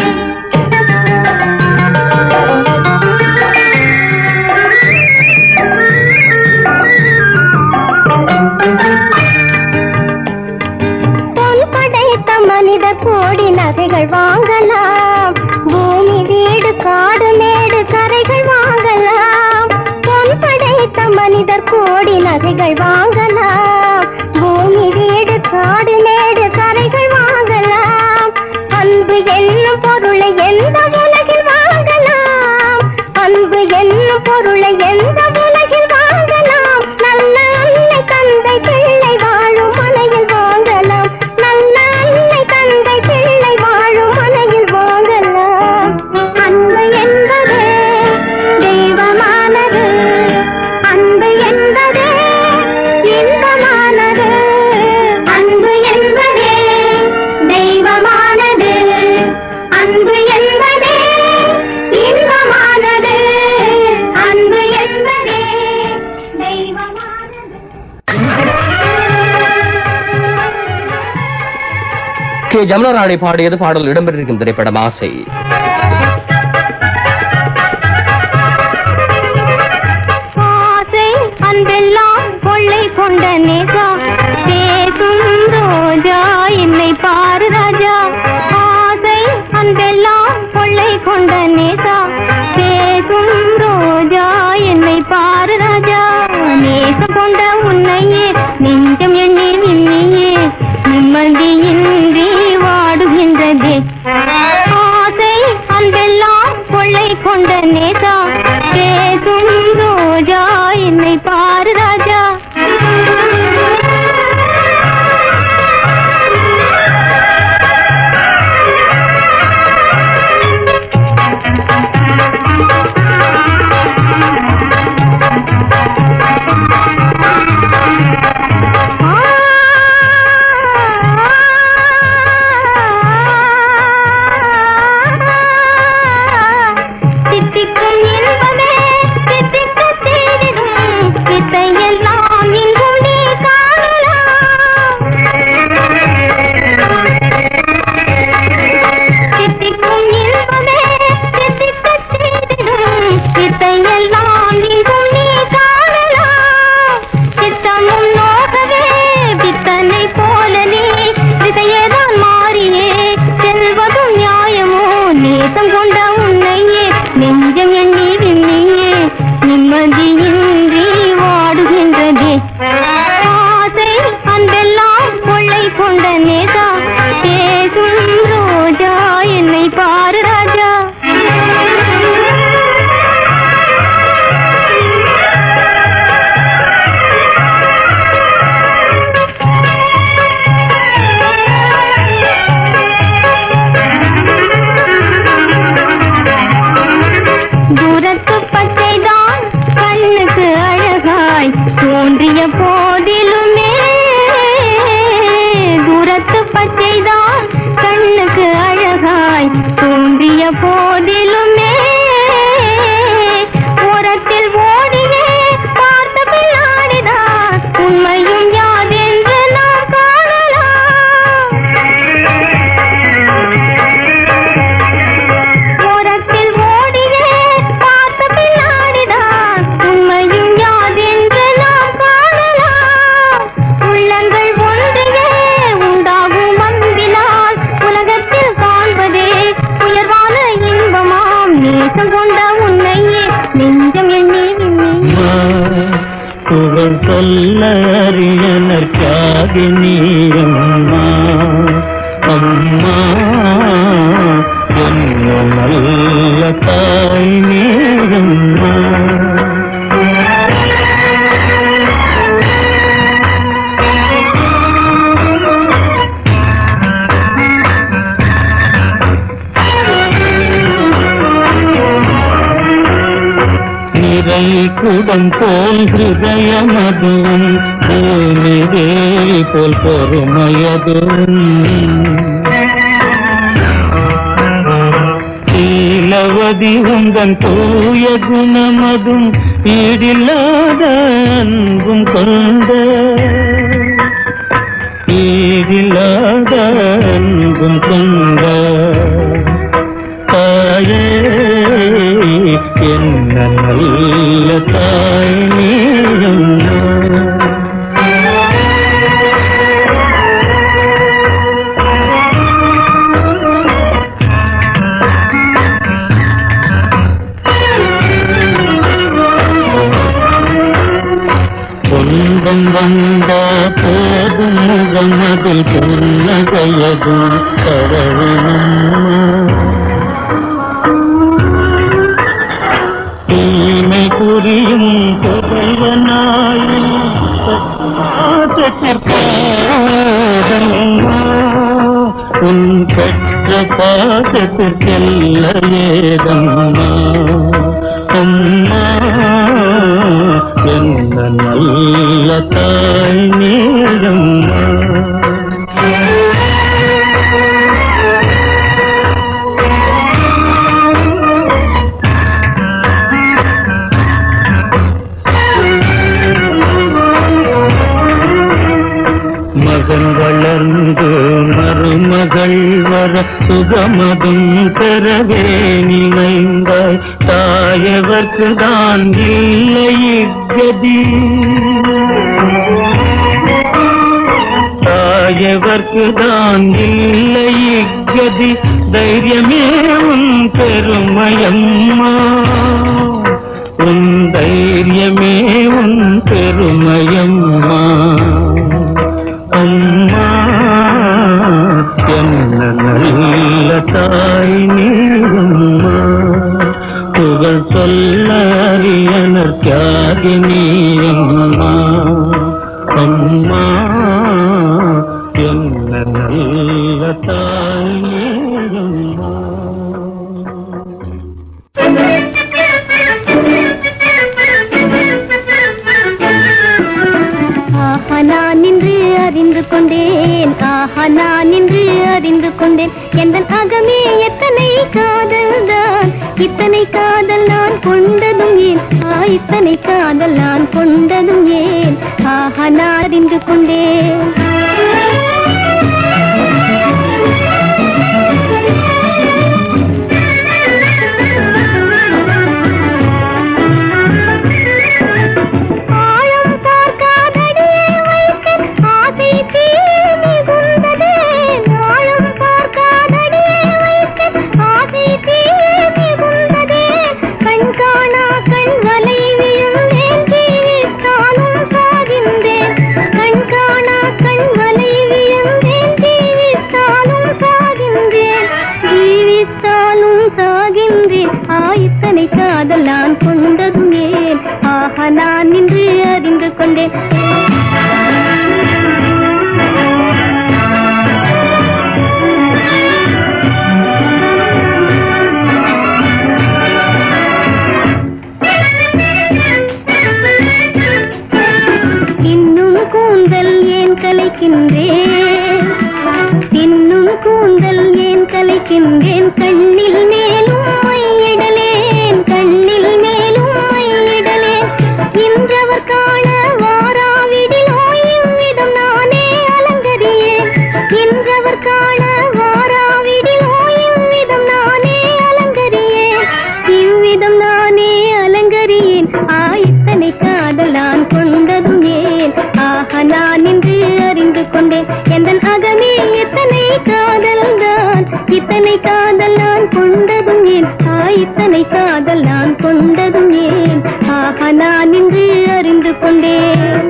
பொன் படைத்த மனித கோடி நகைகள் வாங்கலாம் பூமி வீடு காடு மேடு கரைகள் வாங்கலாம் பொன் படைத்த மனிதர் கோடி நகைகள் வாங்கலாம் பூமி வீடு காடு மேடு கரைகள் வாங்கலாம் அன்பு என்னும் பொருளை எந்த உலகில் வாங்கலாம் அன்பு என்னும் பொருளை எந்த உலகில் வாங்கலாம் நல்ல அன்னை தந்தை பிள்ளை வாழும் மனையில் வாங்கலாம் நல்ல அன்னை தந்தை பிள்ளை வாழும் மனையில் வாங்கலாம் அன்பு என்பதே தெய்வமானது அன்பு என்பதே இன்பமானது அன்பு என்பதே தெய்வமானது அன்பு என்பதே இன்பமானது அன்பு என்பதே தெய்வமானது கே ஜமுனாராணி பாடியது பாடல் இடம்பெற்றிருக்கும் திரைப்படம் ஆசை ஆசை அன்பெல்லாம் கொள்ளை கொண்ட நேசா பேசும் ரோஜா என்னை பாரு ராஜா ஆசை அன்பெல்லாம் கொள்ளை கொண்ட நேசா பேசும் ரோஜா என்னை பாரு ராஜா நேசம் கொண்ட உன்னையே நெஞ்சம் எண்ணி விண்ணியே நிம்மதியின்றி வாடுகின்றதே ஆசை அன்பெல்லாம் கொள்ளை கொண்ட நேசா பேசும் ரோஜா என்னை பாரு ராஜா தித்திக்கும் இன்பமே தித்திக்க தேடிடும் இசையெல்லாம் இங்கும் நீ காணலாம் தித்திக்கும் இன்பமே தித்திக்க தேடிடும் இசையெல்லாம் இங்கும் நீ காணலாம் சித்தமும் நோகவே பித்தனை போல நீ திசையதான் மாறியே செல்வதும் நியாயமோ நேசம் கொண்ட உன்னையே நெஞ்சம் எண்ணி விண்ணியே நிம்மதியின்றி வாடுகின்றதே ஆசை அன்பெல்லாம் கொள்ளை கொண்ட நேசா பேசும் ரோஜா என்னை பாரு ராஜா தூரத்து பச்சைதான் கண்ணுக்கு அழகாய் தோன்றிய போதிலுமே தூரத்து பச்சைதான் கண்ணுக்கு அழகாய் தோன்றிய போதிலுமே ஓரத்தில் ஓடியே பார்த்த பின்னாடிதான் உண்மையும் யாதென்று நாம் காணலாம் ஓரத்தில் ஓடியே பார்த்த பின்னாடிதான் உண்மையும் யாதென்று நாம் காணலாம் உள்ளங்கள் ஒன்றியே உண்டாகும் அன்பினால் உலகத்தில் காண்பதே உயர்வான இன்பமாம் நேசம் கொண்ட உன்னையே நெஞ்சம் எண்ணி விண்ணி புகழ் சொல்ல அறியனற்காக நீ அம்மா அம்மா என்ன நல்ல தாய் நீரம்மா ஆ குடம் போல் ஹிருதயமதும் பூமி தேவி போல் பொறுமையதும் சீலவதி உந்தன் தூய குணமதும் ஈடில்லாத அன்பும் கொண்ட ஈடில்லாத அன்பும் கொண்ட தாயே என்ன நல்ல தாய் நீயம்மா துன்பம் வந்த போதும் முகமதில் புன்னகையதும் தரவினம்மா தீமை புரியும் புதையனாயும் உன் பெற்ற பாசத்திற்கெல்ல ஏதம்மா அம்மா என்ன நல்ல தாய் நீரம்மா மகன் வளர்ந்து மருமகள் வர சுகமதும் பெறவே நினைந்தாய் தாயவர்க்கு தான் இல்லை கதி தாயவர்க்கு தான் இல்லை கதி தைரியமே உன் பெருமையம்மா உன் தைரியமே உன் பெருமையம்மா அம்மா என்ன நல்ல தாய் நீயம்மா புகழ் சொல்ல அரியனர் தியாகி நீயம்மா அம்மா என்ன நல்ல தாய் நீயம்மா ஆஹா நான் நின்று அறிந்து கொண்டேன் ஆஹா நான் நின்று அறிந்து கொண்டேன் எந்த அகமே எத்தனை காதல் தான் இத்தனை காதல் நான் கொண்டதும் ஏன் ஆ இத்தனை காதல் நான் கொண்டதும் ஏன் ஆஹா நான் அறிந்து கொண்டேன் ஆழம் பார்க்காதடியே வைத்து ஆசை தீர் மிகுந்ததே ஆழம் பார்க்காதடியே வைத்து ஆசை தீர் மிகுந்ததே கண் காணா கண் வலை விழுந்தேன் ஜீவித்தாலும் சாகின்றேன் கண் காணா கண் வலை விழுந்தேன் ஜீவித்தாலும் சாகின்றேன் ஜீவித்தாலும் சாகின்றேன் ஆ இத்தனை காதல் நான் கொண்டதும் ஏன் ஆஹா நான் நின்று அறிந்து கொண்டேன் இன்னும் கூந்தல் ஏன் கலைக்கின்றேன் இன்னும் கூந்தல் ஏன் கலைக்கின்றேன் கண்ணில் மேலும் மையிடலேன் கண்ணில் மேலும் மையிடலேன் இன்றவர் காண வாராவிடிலோ இவ்விதம் நானே அலங்கரியேன் இன்றவர் காண வாராவிடிலோ இவ்விதம் நானே அலங்கரியேன் இவ்விதம் நானே அலங்கரியேன் ஆ இத்தனை காதல் நான் கொண்டதும் ஏன் ஆஹா நான் என்று அறிந்து கொண்டேன் எந்த அகமே எத்தனை காதல் தான் இத்தனை காதல் நான் கொண்டதும் ஏன் ஆ இத்தனை காதல் நான் கொண்டதும் ஏன் ஆஹா நான் என்று அறிந்து கொண்டேன்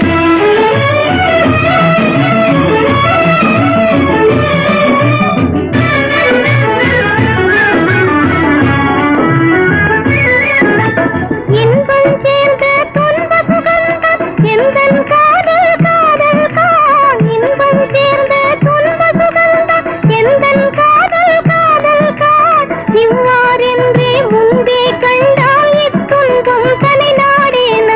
இன்பம் சேர்ந்த துன்ப சுகந்தம் எந்தன் காதல் காதல் கான் இன்பம் சேர்ந்த துன்ப சுகந்தம் எந்தன் காதல் காதல் கான் இவ்வாறென்றே முன்பே கண்டால் இத்துன்பம் தனி நாடே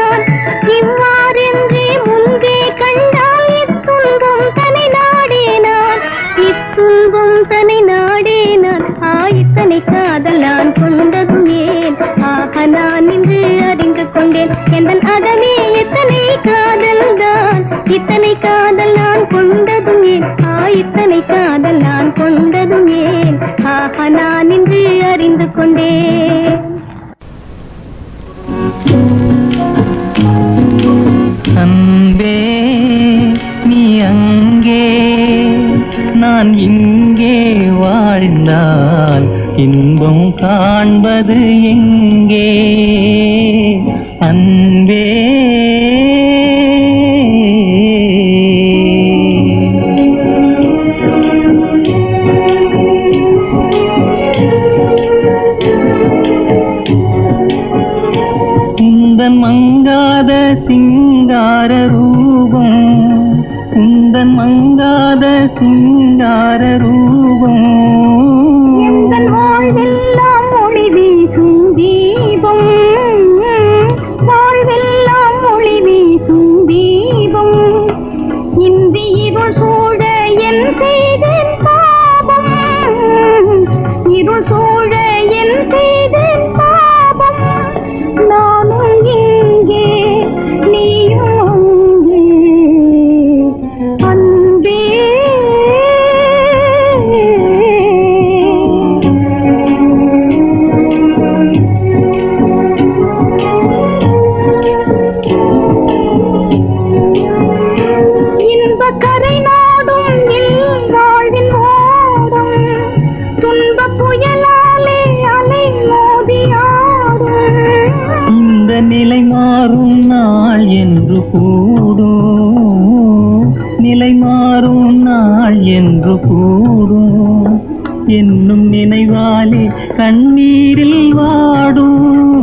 இத்தனை காதல் நான் கொண்டதும் ஏன் ஆ இத்தனை காதல் நான் கொண்டதும் ஏன் ஆஹா நான் இன்று அறிந்து கொண்டேன் அன்பே நீ அங்கே நான் இங்கே வாழ்ந்தால் இன்பம் காண்பது எங்கே அன்பே குந்தன் மங்காத சிங்கார ரூபம் குந்தன் மங்காத சிங்கார ரூபம் எங்கள் வாழ்வெல்லாம் ஒளி வீசும் தீபம் வாழ்வெல்லாம் ஒளி வீசும் தீபம் இன்றி இருள் சூழ என் செய்தேன் பாபம் இருள் சூழ என் செய்தேன் பாபம் நானும் இங்கே நீயும் அங்கே இன்பக் கரை நாடும் இல் வாழ்வின் ஓடும் துன்பப் புயலாலே அலை மோதியாடும் இந்த நிலை மாறும் நாள் என்று கூடும் நிலை மாறும் நாள் என்று கூடும் என்னும் நினைவாலே கண்ணீரில் வாடும்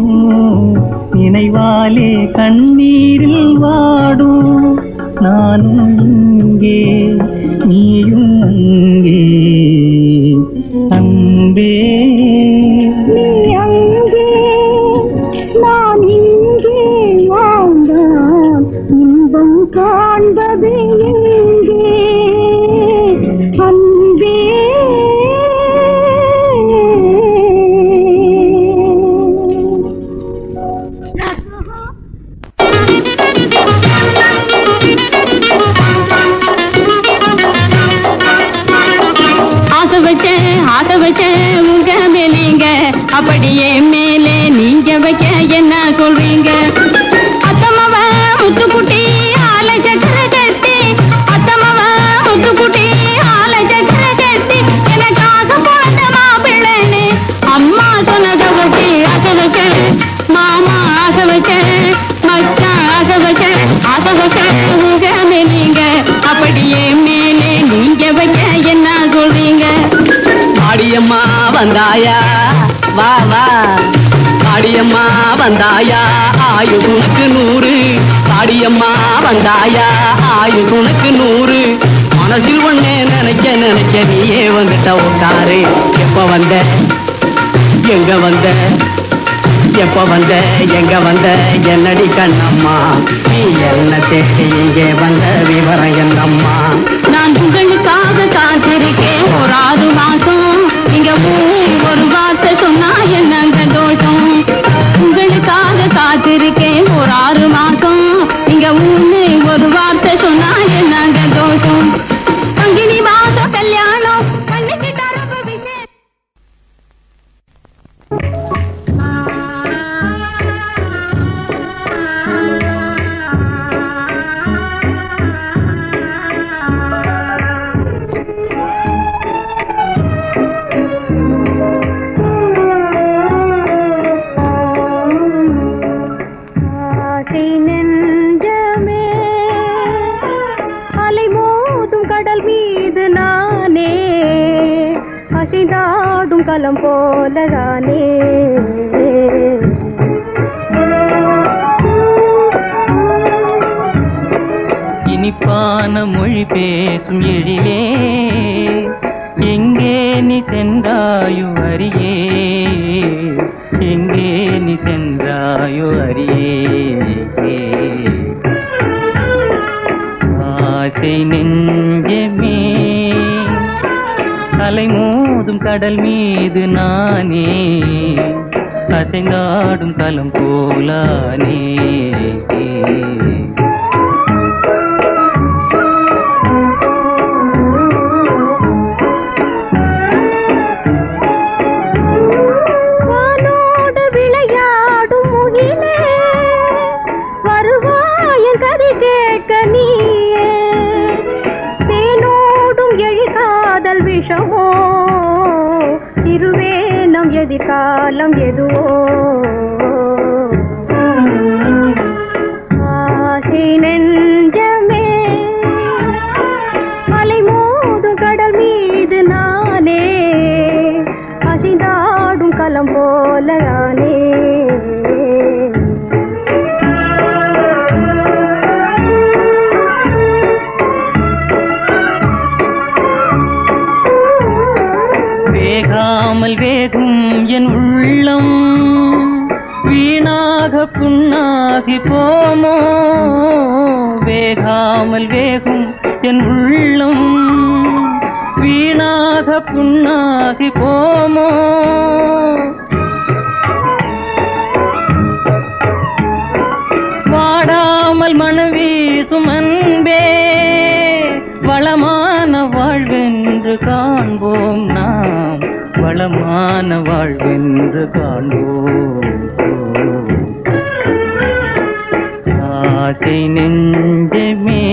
நினைவாலே கண்ணீரில் வாடும் நானும் இங்கே நீயும் அங்கே அன்பே நீ அங்கே நான் இங்கே வாழ்ந்தான் இன்பம் காண்பது எங்கே அன்பே ஆசை வச்சேன் ஆசை வச்சேன் உங்க மேலேங்க அப்படியே மேலே நீங்க வைக்க என்ன சொல்றீங்க அத்தம்மாவ முத்துக்குட்டி ஆலை சக்கரை கட்டி அத்தம்மாவ முத்துக்குட்டி ஆலை சக்கரை கட்டி எனக்காக பிறந்த மாப்பிள்ளைன்னு அம்மா சொன்னதை வச்சு ஆசை வச்சேன் மாமா ஆசை வச்சேன் மச்சான் ஆசை வச்சேன் ஆசை வச்சேன் உங்க மேலேங்க அப்படியே மேலே நீங்க வைக்க என்ன சொல்றீங்க மாடியம்மா வந்தாயா வா வா மாடியம்மா வந்தாயா ஆயு உனக்கு நூறு மாடியம்மா வந்தாயா ஆயு உனக்கு நூறு மனசில் ஒண்ணே நினைக்க நினைக்க நீயே வந்துட்ட உட்டாரு எப்ப வந்த எங்க வந்த எப்ப வந்த எங்க வந்த என்னடி கண்ணம்மா நீ என்ன தேடி இங்கே வந்த விவரம் என்னம்மா நான் உங்களுக்காக காத்திருக்கேன் ஒரு ஆறு மாசம் இங்க ஊ- ஒரு வார்த்தை சொன்னா என்னங்க தோஷம் உங்களுக்காக காத்திருக்கேன் ஒரு ஆறு மாசம் இங்க ஊன்னு ஒரு வார்த்தை சொன்னா என்னங்க தோஷம் பங்கினி மாசம் கல்யாணம் பண்ணிக்கிட்டு அரபு விஷயம் ஆசை நெஞ்சமே அலை மோதும் கடல் மீது நானே அசைந்தாடும் களம் போலதானே இனிப்பான மொழி பேசும் எழிலே எங்கே நீ சென்றாயோ அரியே எங்கே நீ சென்றாயோ அரியே ஆசை நெஞ்சமே அலை மோதும் கடல் மீது நானே அசைந்தாடும் களம் போலானே எதிர்காலம் எதுவோ ஆசை நெஞ்சமே அலை மோதும் கடல் மீது நானே அசைந்தாடும் களம் போல நானே வேகாமல் வேகும் என் உள்ளம் வீணாக புண்ணாகி போமோ வேகாமல் வேகும் என் உள்ளம் வீணாக புண்ணாகி போமோ வாடாமல் மனவீசும் அன்பே வளமான வாழ்வென்று காண்போம் நாம் வளமான வாழ்வென்று காண்போம் ஆசை நெஞ்சமே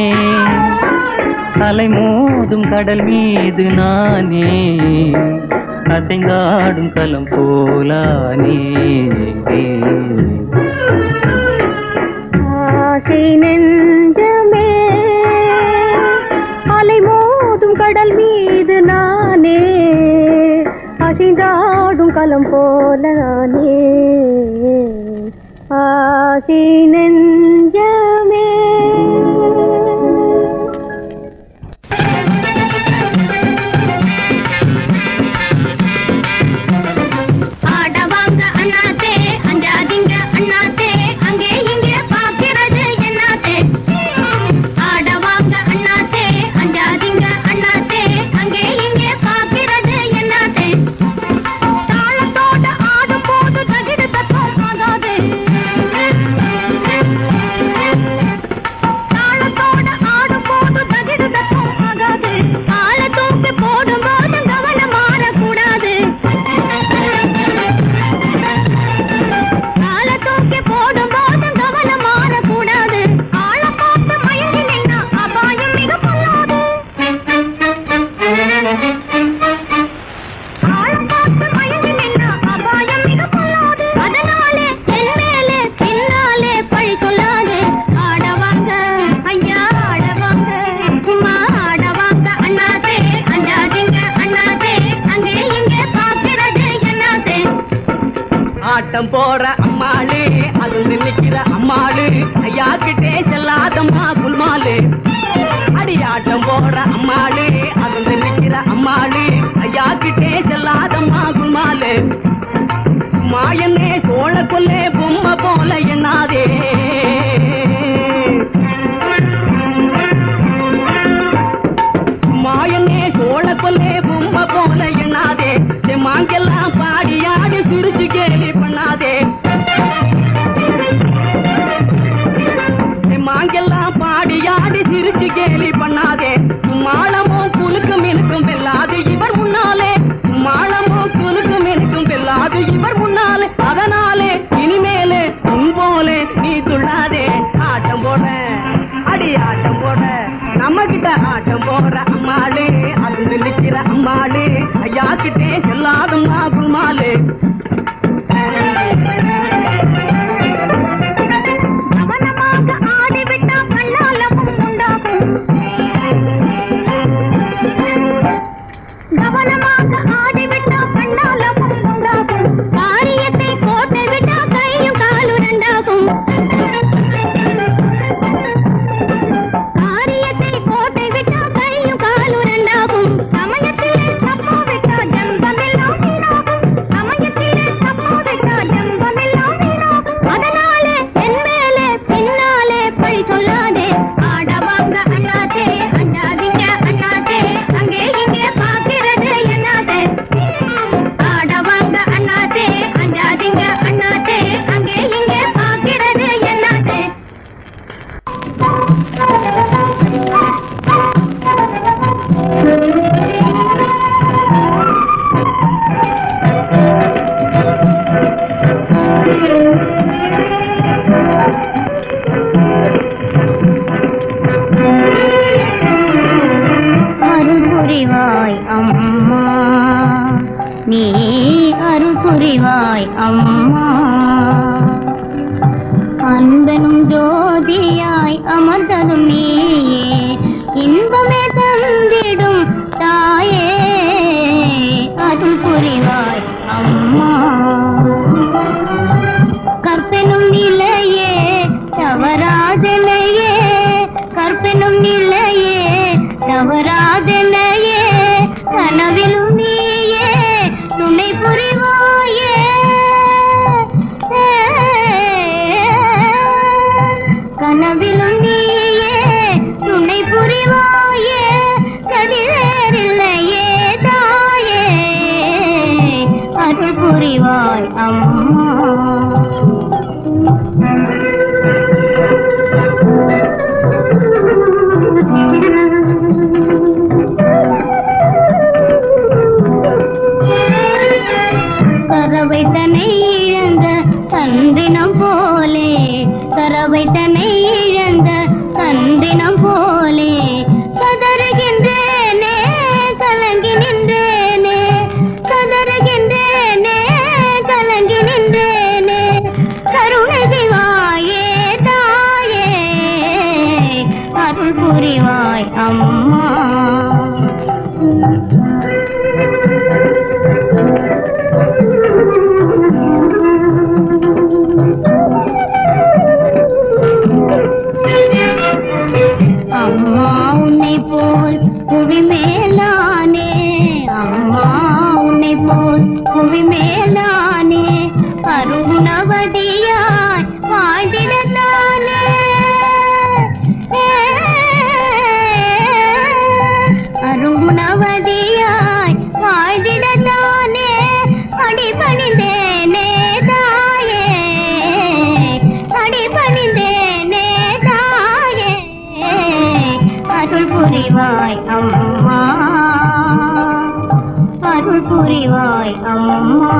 அலை மோதும் கடல் மீது நானே அசைந்தாடும் களம் போலானே ஆசை நெஞ்சமே அலை மோதும் கடல் மீது நானே அசைந்தாடும் களம் போல நானே ஆசை நெஞ்சமே ஆடவாங்க அண்ணாத்தே அஞ்சாதீங்க அண்ணாத்தே அங்கே இங்கே பார்க்கிறது என்னாத்தே ஆடவாங்க அண்ணாத்தே அஞ்சாதீங்க அண்ணாத்தே அங்கே இங்கே பார்க்கிறது என்னாத்தே தாளத்தோட ஆடும் போது தகிடு தத்தம் ஆகாது தாளத்தோட ஆடும் போது தகிடு தத்தம் ஆகாது கால தூக்கி போடும் போது கவனம் மாறக்கூடாது கால தூக்கி போடும் போது கவனம் மாறக்கூடாது ஆள பார்த்து மயங்கி நின்னா அபாயம் மிக பொல்லாது ஆள பார்த்து மயங்கி நின்னா அபாயம் மிக பொல்லாது அதனாலே என் மேலே பின்னாலே பழி சொல்லாது ஆடவாங்க ஐயா ஆடவாங்க சும்மா ஆடவாங்க அண்ணாதே அஞ்சாதீங்க அண்ணாதே அங்கே இங்கே பார்க்கிறது என்னாதே ஆட்டம் போற அம்மாளு அது நினைக்கிற அம்மாளு ஐயா கிட்டே செல்லாதம்மா குல்மாலு அடி ஆட்டம் போற அம்மாளு அது நினைக்கிற அம்மாளு ஐயா கிட்டே செல்லாதம்மா குல்மாலு மாயனே சோழ கொல்லே பொம்மை போல எண்ணாதே மாயனே சோழ கொல்லே பொம்மை போல எண்ணாதே மாங்கெல்லாம் பாடி ஆடி சிரிச்சு கேலி பண்ணாதே மாங்கெல்லாம் பாடி ஆடி சிரிச்சு கேலி பண்ணாதே மாளமோ குலுக்கும் எனக்கும் வெல்லாது இவர் முன்னாலே மாளமோ குலுக்கும் எனக்கும் வெல்லாது இவர் முன்னாலே அதனாலே இனிமேலே உன் போலே நீ துள்ளாதே ஆட்டம் போட அடி ஆட்டம் போட நம்ம கிட்ட ஆட்டம் போற அம்மாளு அது நினைக்கிற அம்மாளு ஐயா கிட்டே செல்லாதம்மா குமாலு கவனமாக ஆடிவிட்டா கண்ணாலமும் உண்டாகும் கவனமாக ஆடிவிட்டா கண்ணாலமும் உண்டாகும் காரியத்தை போட்டு விட்டா கையும் காலும் ரெண்டாகும் காரியத்தை போட்டு விட்டா கையும் காலும் ரெண்டாகும் சமயத்திலே தப்பா விட்டா ஜன்பமில்லை புரிவாய் அம்மா அன்பனும் ஜோதியாய் அமர்ந்ததும் நீயே இன்பமே தந்திடும் தாயே அருள் புரிவாய் அம்மா கற்பெனும் நிலையே தவறாதனையே கற்பெனும் நிலையே தவறாதனையே கனவிலும் நீயே துணை புரிவாயே கனவிலும் நீயே துணை புரிவாயே கதிரேறில்லையே தாயே அருள் புரிவாய் அம்மா கறவை தன்னை இழந்த தன்றினம் போலே கறவை தன்னை இழந்த தன்றினம் போலே கதறுகின்றேனே கலங்கி நின்றேனே கதறுகின்றேனே கலங்கி நின்றேனே கருணை செய்வாயே தாயே அருள் புரிவாய் அம்மா அம்மா உன்னை போல் புவி மேலானே அம்மா உன்னை போல் புவி மேலானே அருணவதியாய் வாழ்ந்திடத்தானே அருணவதியாய் வாழ்ந்திடத்தானே அடிபணிந்தேனே தாயே அடிபணிந்தேனே தாயே அருள் புரிவாய் அம்மா அருள் புரிவாய் அம்மா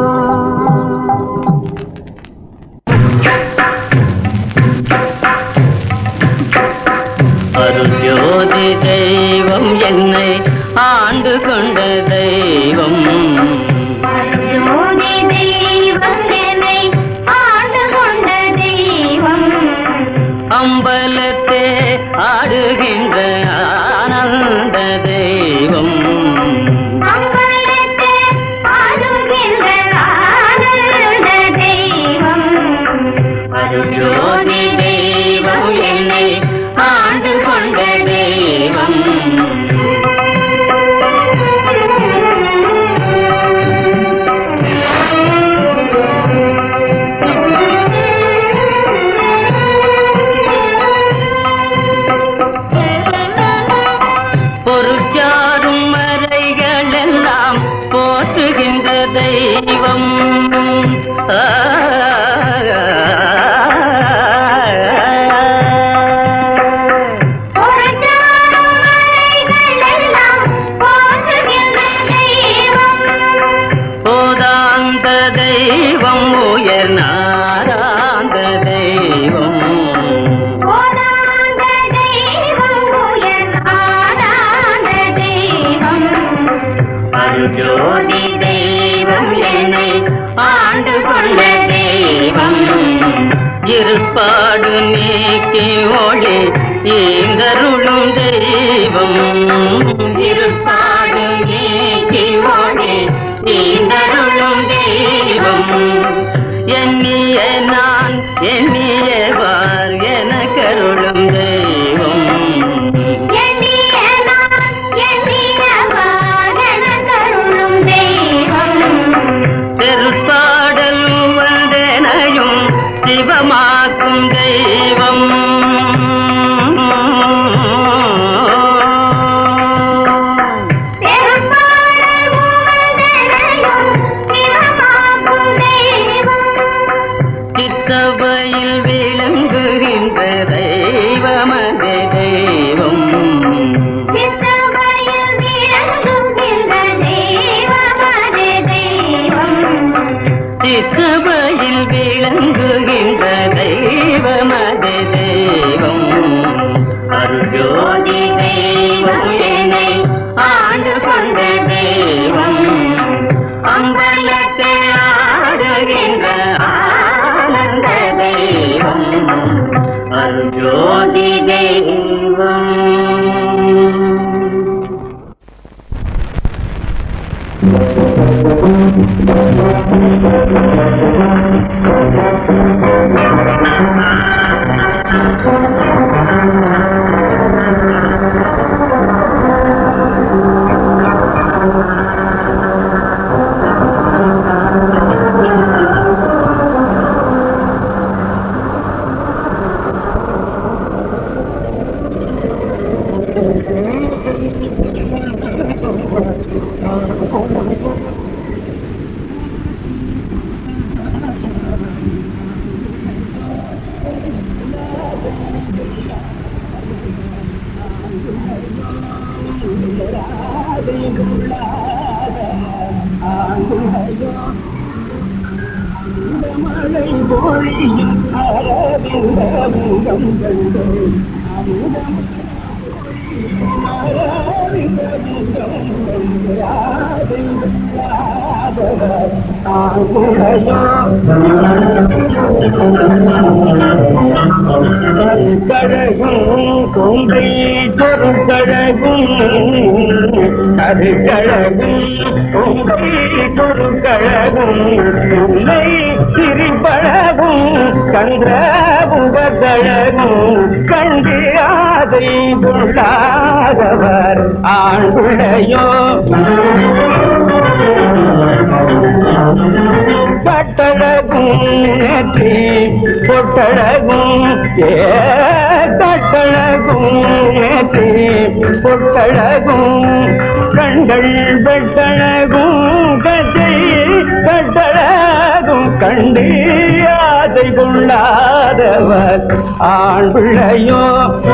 அருஜோதி தெய்வம் என்னை ஆண்டு கொண்ட தெய்வம் ஜோதி தெய்வம் என்னை ஆண்டு கொண்ட தெய்வம் அம்பலத்தே ஆடுகின்ற ஆனந்த தெய்வம் அம்பலத்தே ஆடுகின்ற ஆனந்த தெய்வம் அருஜோதி தெய்வம் என்னை ஆண்டு கொண்ட தெய்வம் பொருட்சாரும் மறைகள் எல்லாம் போற்றுகின்ற தெய்வம் ஆ. போதாந்த தெய்வம் உயர் நாராந்த தெய்வம் அருஜோதி தெய்வம் என்னை ஆண்டு கொண்ட தெய்வம் இருப்பாடு நீக்கி ஒளி ஈந்தருளும் தெய்வம் இருப்பாடு நீக்கி ஒளி ஈந்தருளும் தெய்வம் எண்ணிய நான் எண்ணியவார் என கருளும் தெய்வம் பெருப்பாடல் வந்தனையும் சிவமாக்கும் தெய்வம் கழகும் கொங்கை தொருக்கழகும் அது கழகும் கொங்கை தொருக்கழகும் உன்னை சிரிப்பழகும் கன்ற உபகழகும் கண்டு அதை கொள்ளாதவர் ஆண்குழையோ கட்டழகும் நெற்றி பொட்டழகும் ஏ கட்டழகும் நெற்றி பொட்டழகும் கண்கள் வெட்டழகும் கதை கட்டழகும் கண்டு அதை கொள்ளாதவர் ஆண் பிள்ளையோ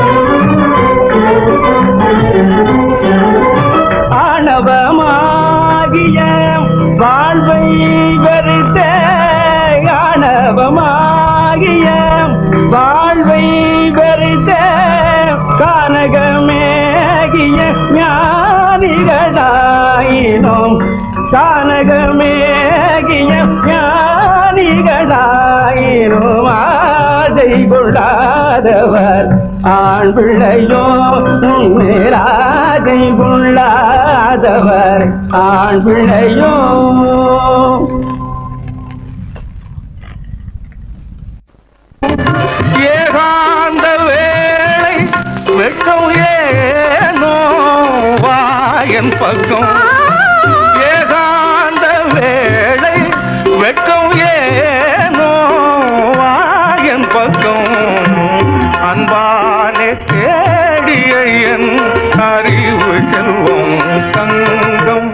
ஆணவமாகிய வாழ்வை வெறுத்த ஆணவமாகிய வாழ்வை வெறுத்த கானகமேகிய ஞானிகளாயினோம் கானகமேகிய ஞானிகளாயினோம் ஆசை கொள்ளாதவர் ஆண் பிள்ளையோ மேலாதை கொள்ளாதவர் ஆண் பிள்ளையோ ஏகாந்த வேளை வெட்கம் ஏனோ வாயன் பக்கம் ஏகாந்த வேளை வெட்கம் ஏனோ வாயன் பக்கம் அன்பானே தேடிய என் அறிவு செல்வம் தங்கம்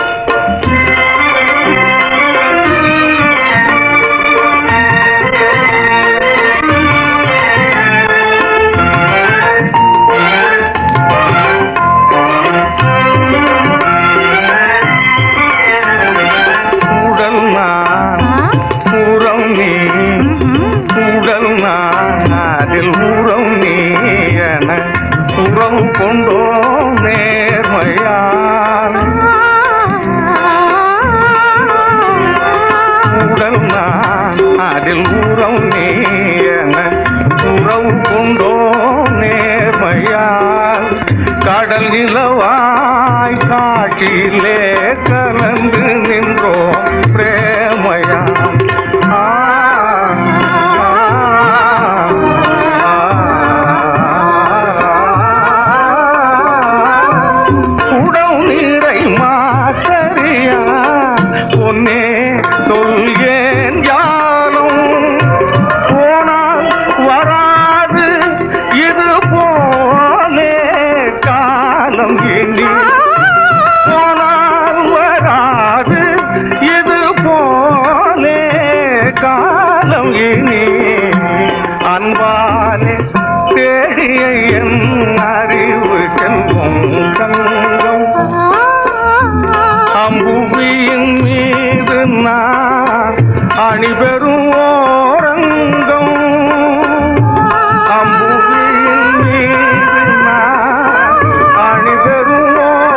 உடல் நான் உரம் நீ உடல் நான் அதில் உரம் நீ என உறவு கொண்டோ நேர்மையால் உடல் நான் அதில் உறம் நீ என உறவு கொண்டோ நேர்மையால் கடல் நிலவாய் காட்டிலே கலந்து நின்றோ பிரேமையால் ஆ, ஆ, ஆ. உடல் நீரை மாத்தறியா பொன்னே சொல்கேன் யாரும் போனால் வராது இது போலே காலம் இனி போனால் வராது இது போலே காலம் இனி அன்பாலே தேடிய என் அறிவு செல்வம் தங்கம் அம்புவியின் மீது நான் அணிபெறும் ஓரங்கம் அம்புவியின் மீது நான் அணிபெறும்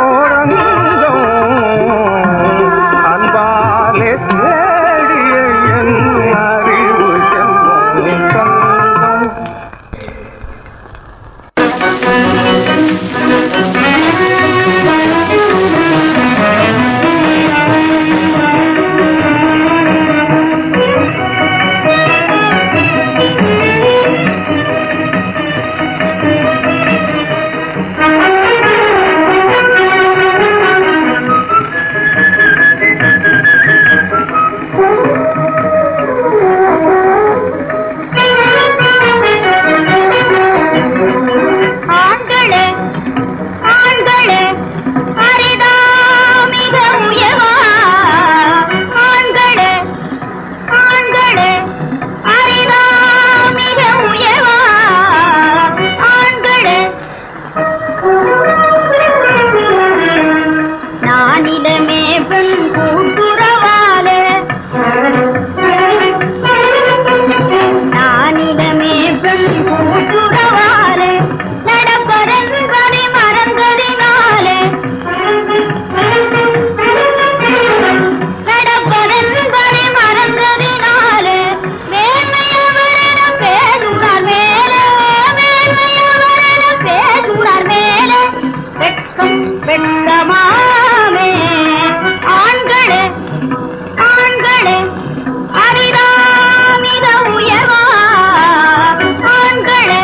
வெட்கமாமே ஆண்களே ஆண்களே அரிதாமித உயர்வா ஆண்களே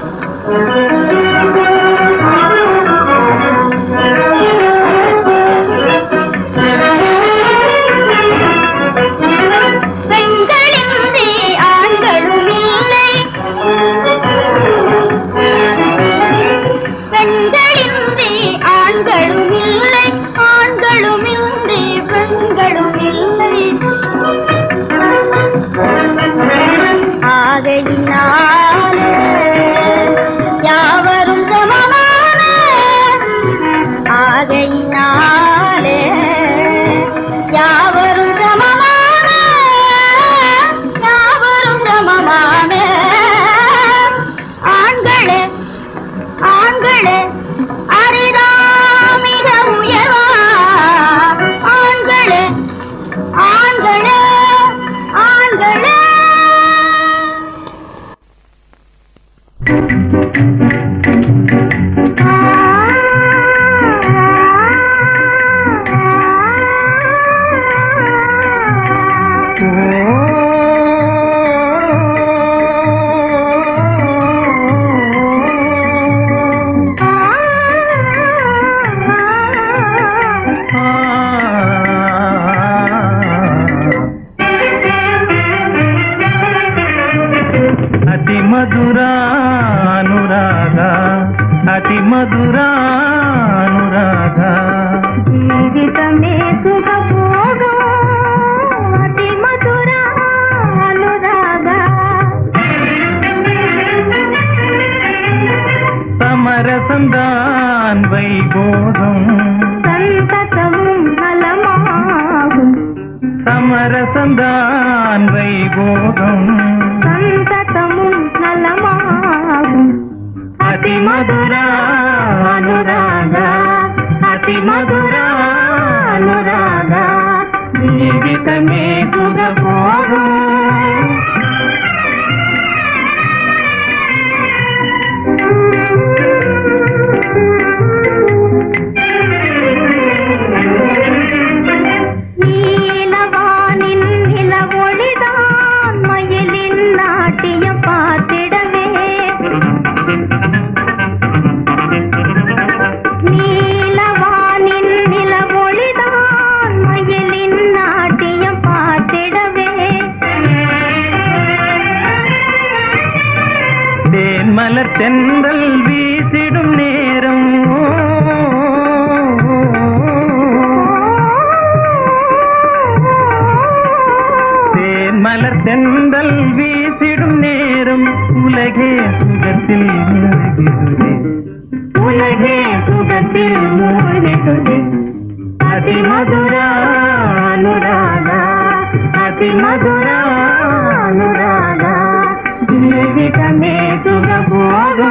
பெண்களின்றி ஆண்களும் இல்லை பெண்களின்றி ஆண்களும் இல்லை ஆண்களும் இன்றி பெண்களும் இல்லை ஆகையினாலே யாவரும் சமமான ஆகையினாலே யாவரும் சமமான யாவரும் சமமான ஆண்களே ஆண்களே அரிதாமிக உயர்வா ஆண்களே ஆண்களே ஆண்களே అతి మధురానురాగ అతి మధురానురాగ జీవితమే సుఖభోగం అతి మధుర అనురాగ సమరసందాన్ వైబోధం సంతతமும் நலமாகும் సమరసందాన్ వైబోధం సంతతமும் நலமாகும் అతి మధురానురాగ అతి మధురానురాగ జీవితమే సుఖభోగం நீலவானின் நிலவொளிதான் மயிலின் நாட்டியம் பார்த்திடவே நீலவானின் நிலவொளிதான் மயிலின் நாட்டியம் பார்த்திடவே தேன் மலர் தென்றல் வீசிடும் நேரம் தேன் மலர் தென்றல் வீசிடும் நேரம் உலகே சுகத்தில் மூழ்கிடுதே உலகே சுகத்தில் மூழ்கிடுதே அதி மதுரானுராக அதி மதுரானுராக జీవితమే సుఖభోగం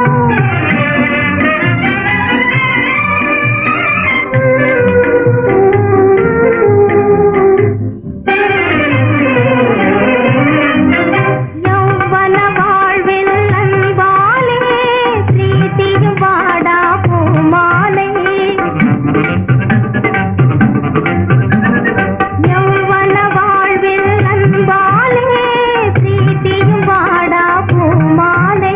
யௌவன வாழ்வில் அன்பாலே பிரீத்தியும் வாடா பூமாலை யௌவன வாழ்வில் அன்பாலே பிரீத்தியும் வாடா பூமாலை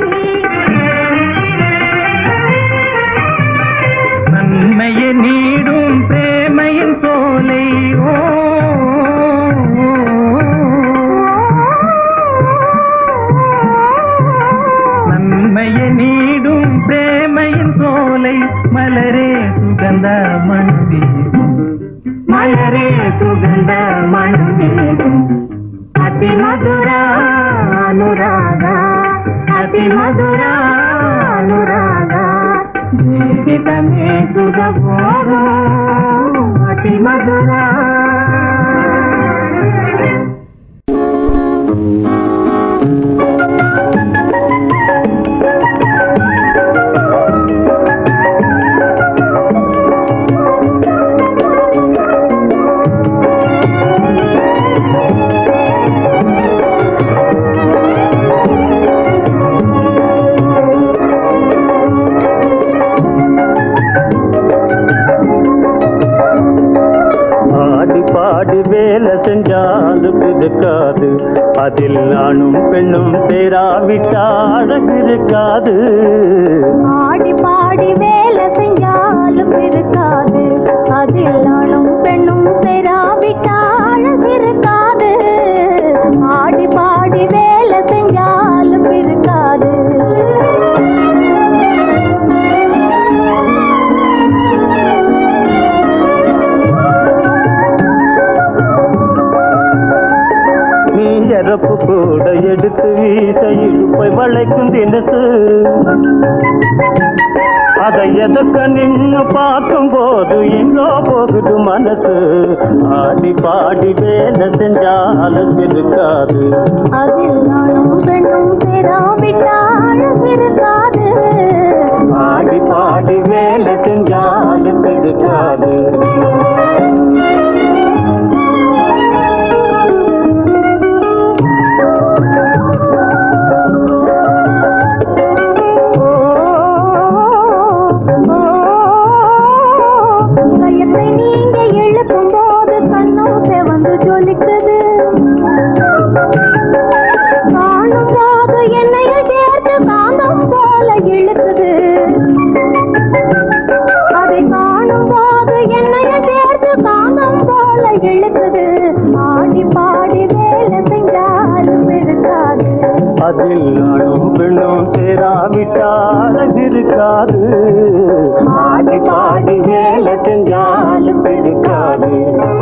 நன்மையை நீடும் பிரேமையின் சோலை ஓ நன்மையை நீடும் பிரேமையின் சோலை மலரே சுகந்த மணி மலரே சுகந்த மணி அதி மதுரா அனுராக அதி மதுரா அனுராக జీవితమే సుఖభోగం అతి మధురా வேலை செஞ்சாலும் இருக்காது அதில் நானும் பெண்ணும் சேராவிட்டால் அழகு இருக்காது ஆடி பாடி வேலை செஞ்சாலும் இருக்காது அதில் ஆணும் பெண்ணும் சேராவிட்டால் இருக்காது ஆடி பாடி வேலை செஞ்சாலும் இருக்காது நீ இறப்பு கூட எடுத்து வீச இழுப்பை வளைக்கும் தினசு அதை எதற்க நின்னு பார்க்கும் போது எங்கோ போகுது மனசு ஆடி பாடி வேலை செஞ்சாலும் இருக்காது அதில் ஆணும் பெண்ணும் சேராவிட்டால் இருக்காது ஆடி பாடி வேலை செஞ்சாலும் இருக்காது கயத்தை நீங்க இழுக்கும் போது கண்ணும் செவந்து ஜொலிக்குது காணும் போது என்னையும் சேர்த்து காந்தம் போல இழுக்குது அதை காணும் போது என்னையும் சேர்த்து காந்தம் போல இழுக்குது ஆடி பாடி வேலை செஞ்சாலும் இருக்காது அதில் நானும் பெண்ணும் சேராவிட்டால் அழகு இருக்காது ஆடி பாடி வேலை செஞ்சாலும் இருக்காது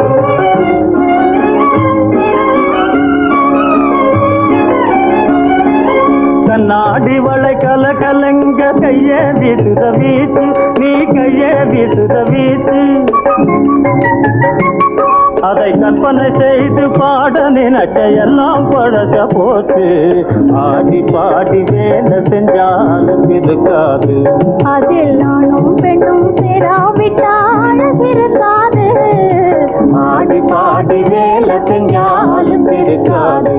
கண்ணாடி வளை கல கலங்க கைய வீசுத வீச்சு நீ கைய வீசுத வீச்சு அதை கற்பனை செய்து பாட நினைச்ச எல்லாம் பழக போச்சு ஆடி பாடி வேலை செஞ்சாலும் இருக்காது அதில் நானும் பெண்ணும் சேராவிட்டால் இருக்காது ஆடி பாடி வேலை செஞ்சாலும் இருக்காது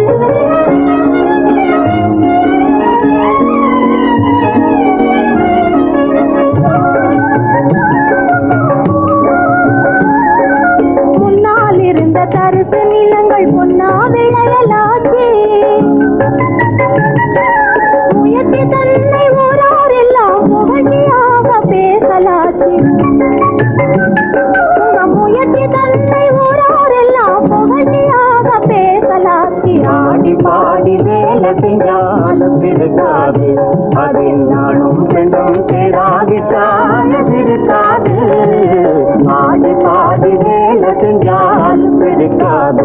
முன்னால் இருந்த தருசு நிலங்கள் பொன்னா விளையலாச்சு முயற்சி தன்னை ஊராரெல்லாம் புகழ்ச்சியாக பேசலாச்சு உங்க முயற்சி தன்னை ஊராரெல்லாம் புகழ்ச்சியாக பேசலாச்சு ஆடி பாடி வேலை செஞ்சாலும் இருக்காது அதில் நானும் பெண்ணும் சேராவிட்டாலும் இருக்காது ஆடி பாடி வேலை செஞ்சாலும் இருக்காது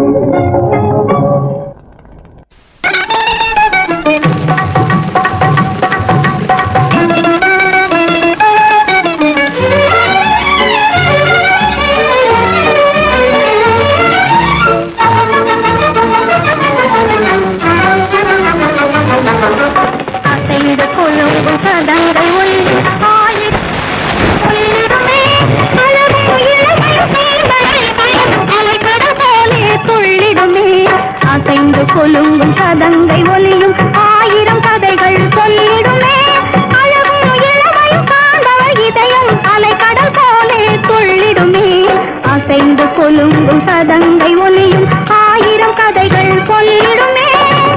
அசைந்த கொழுங்கும் சதங்கள் ஒளி ஆயிரம் சொல்லிடுமே அழகும் இளமையும் தீமையும் அலைக்கடல் போலே துள்ளிடுமே அசைந்து கொழுங்கும் சதங்கை ஒளியும் ஆயிரம் கதைகள் சொல்லிடுமே அழகும் இளமையும் காண்டவர் இதயம் அலைக்கடல் போலே துள்ளிடுமே அசைந்து கொழுங்கும் சதங்கை ஒளியும் ஆயிரம் கதைகள் சொல்லிடுமே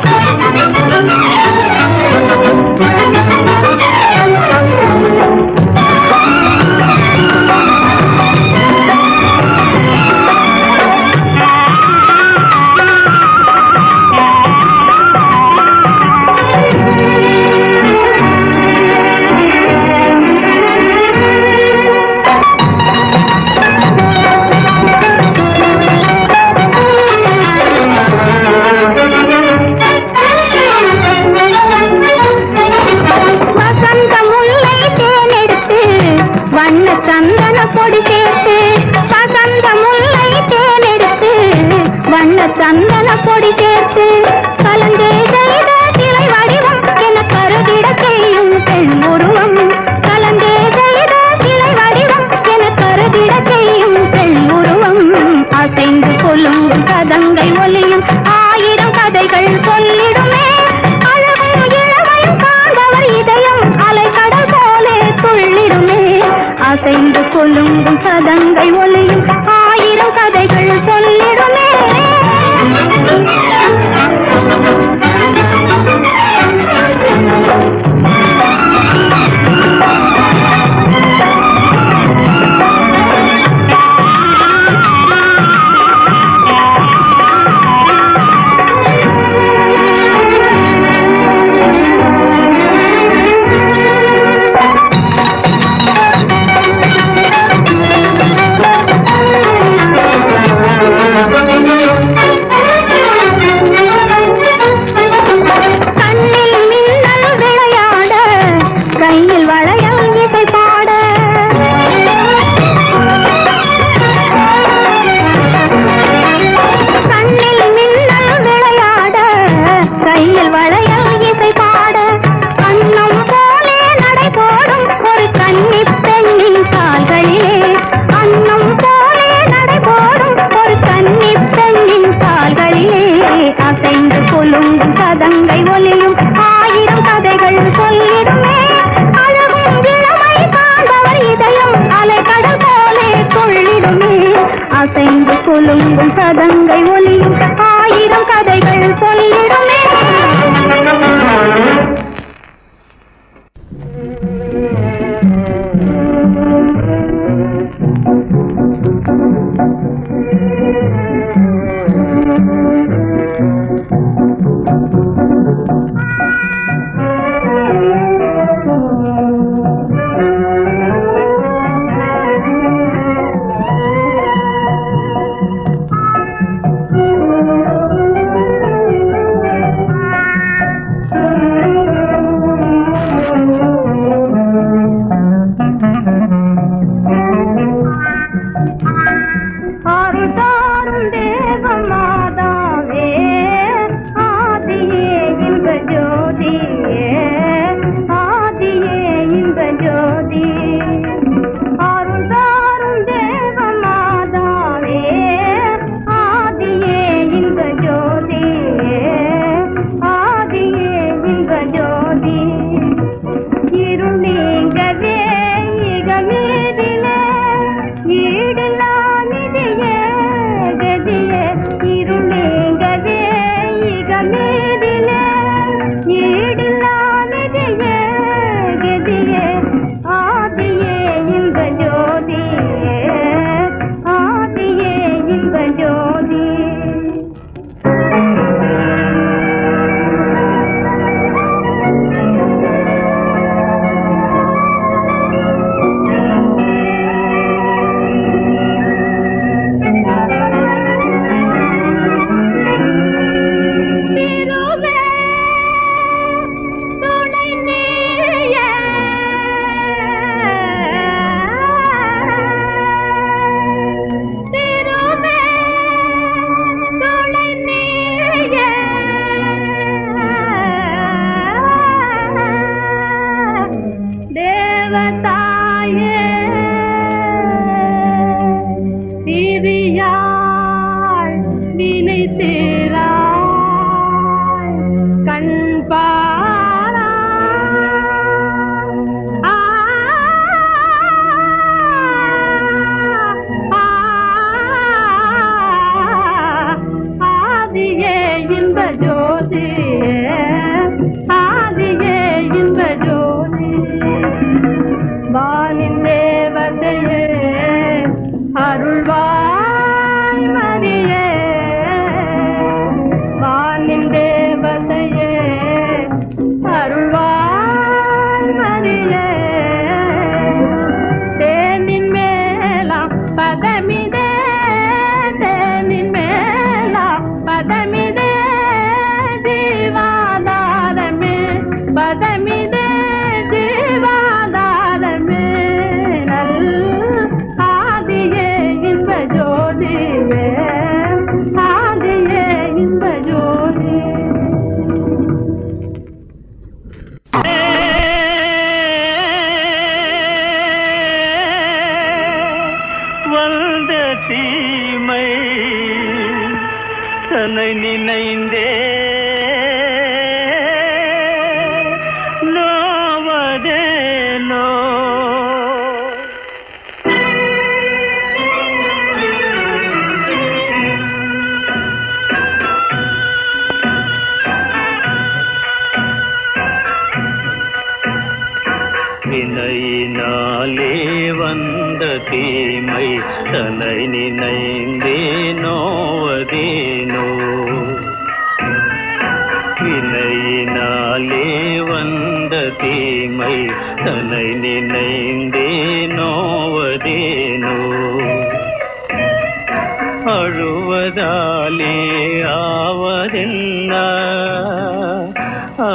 வசந்த முல்லை தேனெடுத்து வண்ண சந்தன பொடி சேர்த்து வசந்த முல்லை தேனெடுத்து வண்ண சந்தன பொடி சேர்த்து கலந்து செய்த சிலை வடிவம் என கருதிட செய்யும் பெண் உருவம் கலந்து செய்த சிலை வடிவம் என கருதிட செய்யும் பெண் உருவம் அசைந்து கொள்ளும் கதங்கை ஒலியும் ஆயிரம் கதைகள் சொல்லிடுமே அழகும் இளமையும் காண்டவர் இதயம் அலைக்கடல் போலே துள்ளிடுமே அசைந்து கொள்ளும் கதங்கை ஒலியும் ஆயிரம் ஆயிரம் கதைகள் சொல்லிடுமே கண்ணில் மின்னல் விளையாட கையில் வளையல் இசை பாட கண்ணில் மின்னல் விளையாட கையில் வளையல் இசை பாட அன்னம் போலே நடை போடும் ஒரு கன்னி பெண்ணின் கால்களிலே அன்னம் போலே நடை போடும் ஒரு கன்னி பெண்ணின் கால்களிலே அசைந்து கொலுங்கும் கதங்கை ஒலியும் ஆயிரம் கதைகள் சொல்லிடுமே அழகும் இளமை காண்பவர் இதயம் அலைக்கடல் போலே கொள்ளிடுமே அசைந்து கொலுங்கும் கதங்கை ஒலியும் ஆயிரம் கதைகள் சொல்லிடுமே அருள்தாரும் தேவமாதாவே ஆதியே இன்ப ஜோதியே ஆதியே இன்ப ஜோதி அருள்தாரும் தேவமாதாவே ஆதியே இன்ப ஜோதியே ஆதியே இன்ப ஜோதி இருள் நீங்கவே இகமீதிலே ஈடில்லா நிதியே கதியே இருள் நீங்கவே இகமீதிலே ஈடில்லா நிதியே கதியே ஆதியே இன்ப ஜோதியே ஆதியே இன்ப ஜோதி திருவே துணை நீயே திருவே துணை நீயே தேவதாயே திரியாள் நினைத்தீராய் கண் பாரா ஆ, ஆ, ஆதியே இன்ப ஜோதியே ஆதியே இன்ப ஜோதி வானின் தேவதையே அருள்வாய் மரியே வானின் தேவதையே அருள்வாய் மரியே தேனின் மேலாம் பதமிதே தேனின் மேலாம் பதமிதே ஜீவாதாரமே பதமிதே ஜீவாதாரமே நல் ஆதியே இன்ப ஜோதியே ஆதியே இன்ப ஜோதி வந்த தீமை தன்னை நினைந்தே நோவதேனோ வந்த தீமை தன்னை நினைந்தே நோவதேனோ வினையினாலே வந்த தீமை தன்னை நினைந்தே நோவதேனோ அழுவதாலே ஆவதென்ன ஆ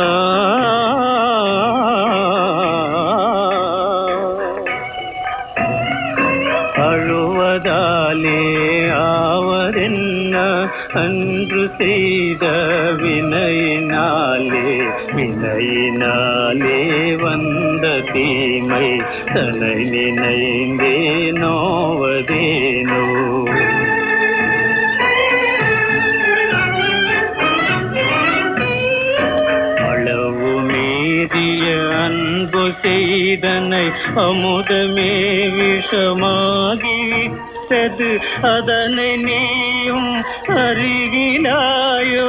அழுவதாலே ஆவதென்ன அன்று செய்த வினையினாலே வினையினாலே வந்த தீமை தன்னை நினைந்தே நோவதேனோ அளவு மீறிய அன்பு செய்தனை அமுதமே விஷமாகி விட்டது அதனை நீயும் அறிகினாயோ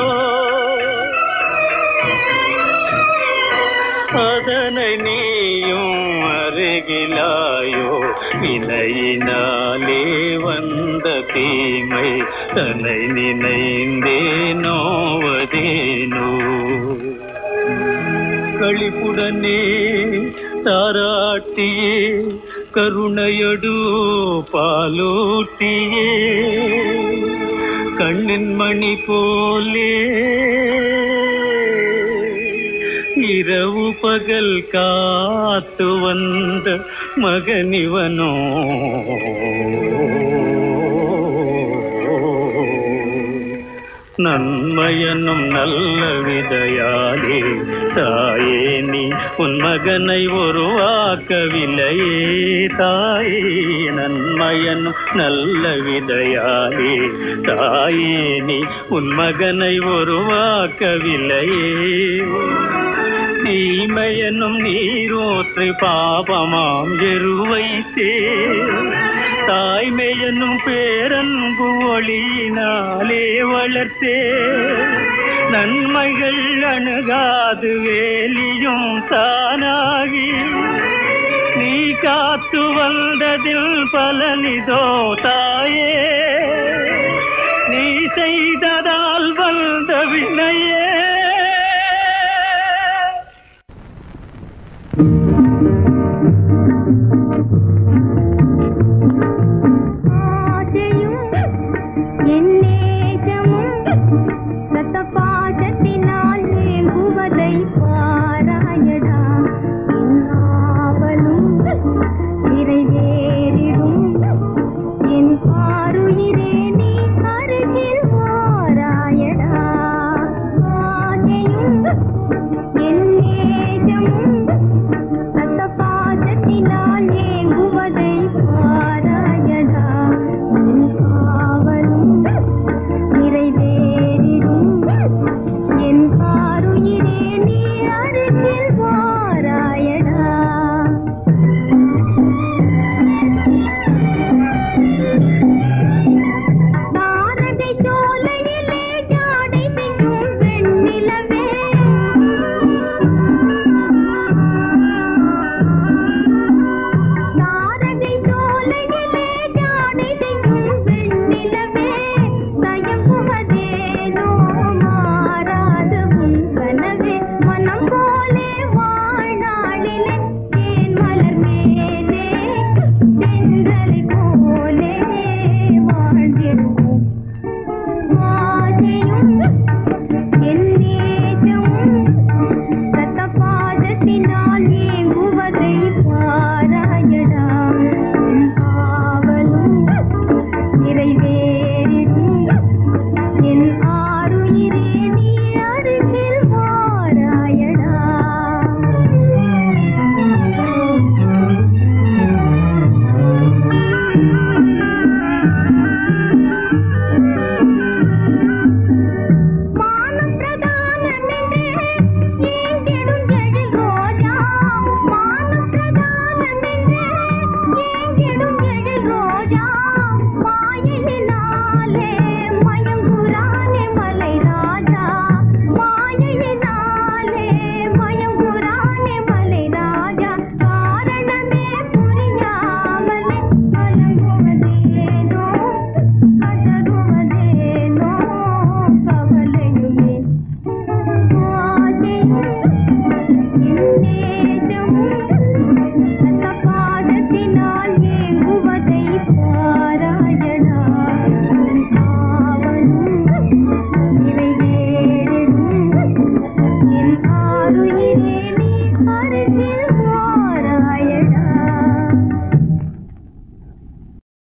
அதனை நீயும் அருகிலாயோ வினையினாலே வந்த தீமை தன்னை நினைந்தே நோவதேனோ களிப்புடனே தாராட்டியே கருணையடு பாலூட்டியே கண்ணின் மணி போலே இரவு பகல் காத்து வந்த மகனிவனோ நன்மையனும் நல்ல விதையாலே தாயே நீ உன் மகனை உருவாக்கவில்லையே தாயே நன்மையனும் நல்ல விதையாலே தாயே நீ உன் மகனை உருவாக்கவில்லையே தீமையனும் நீரோற்று பாபமாம் எருவைத்தே தாய்மையனும் பேரன்பு ஒளியினாலே வளர்த்தே நன்மைகள் அணுகாது வேலியும் தானாகி நீ காத்து வந்ததில் பலனிதோ தாயே நீ செய்ததால் வந்த வினையே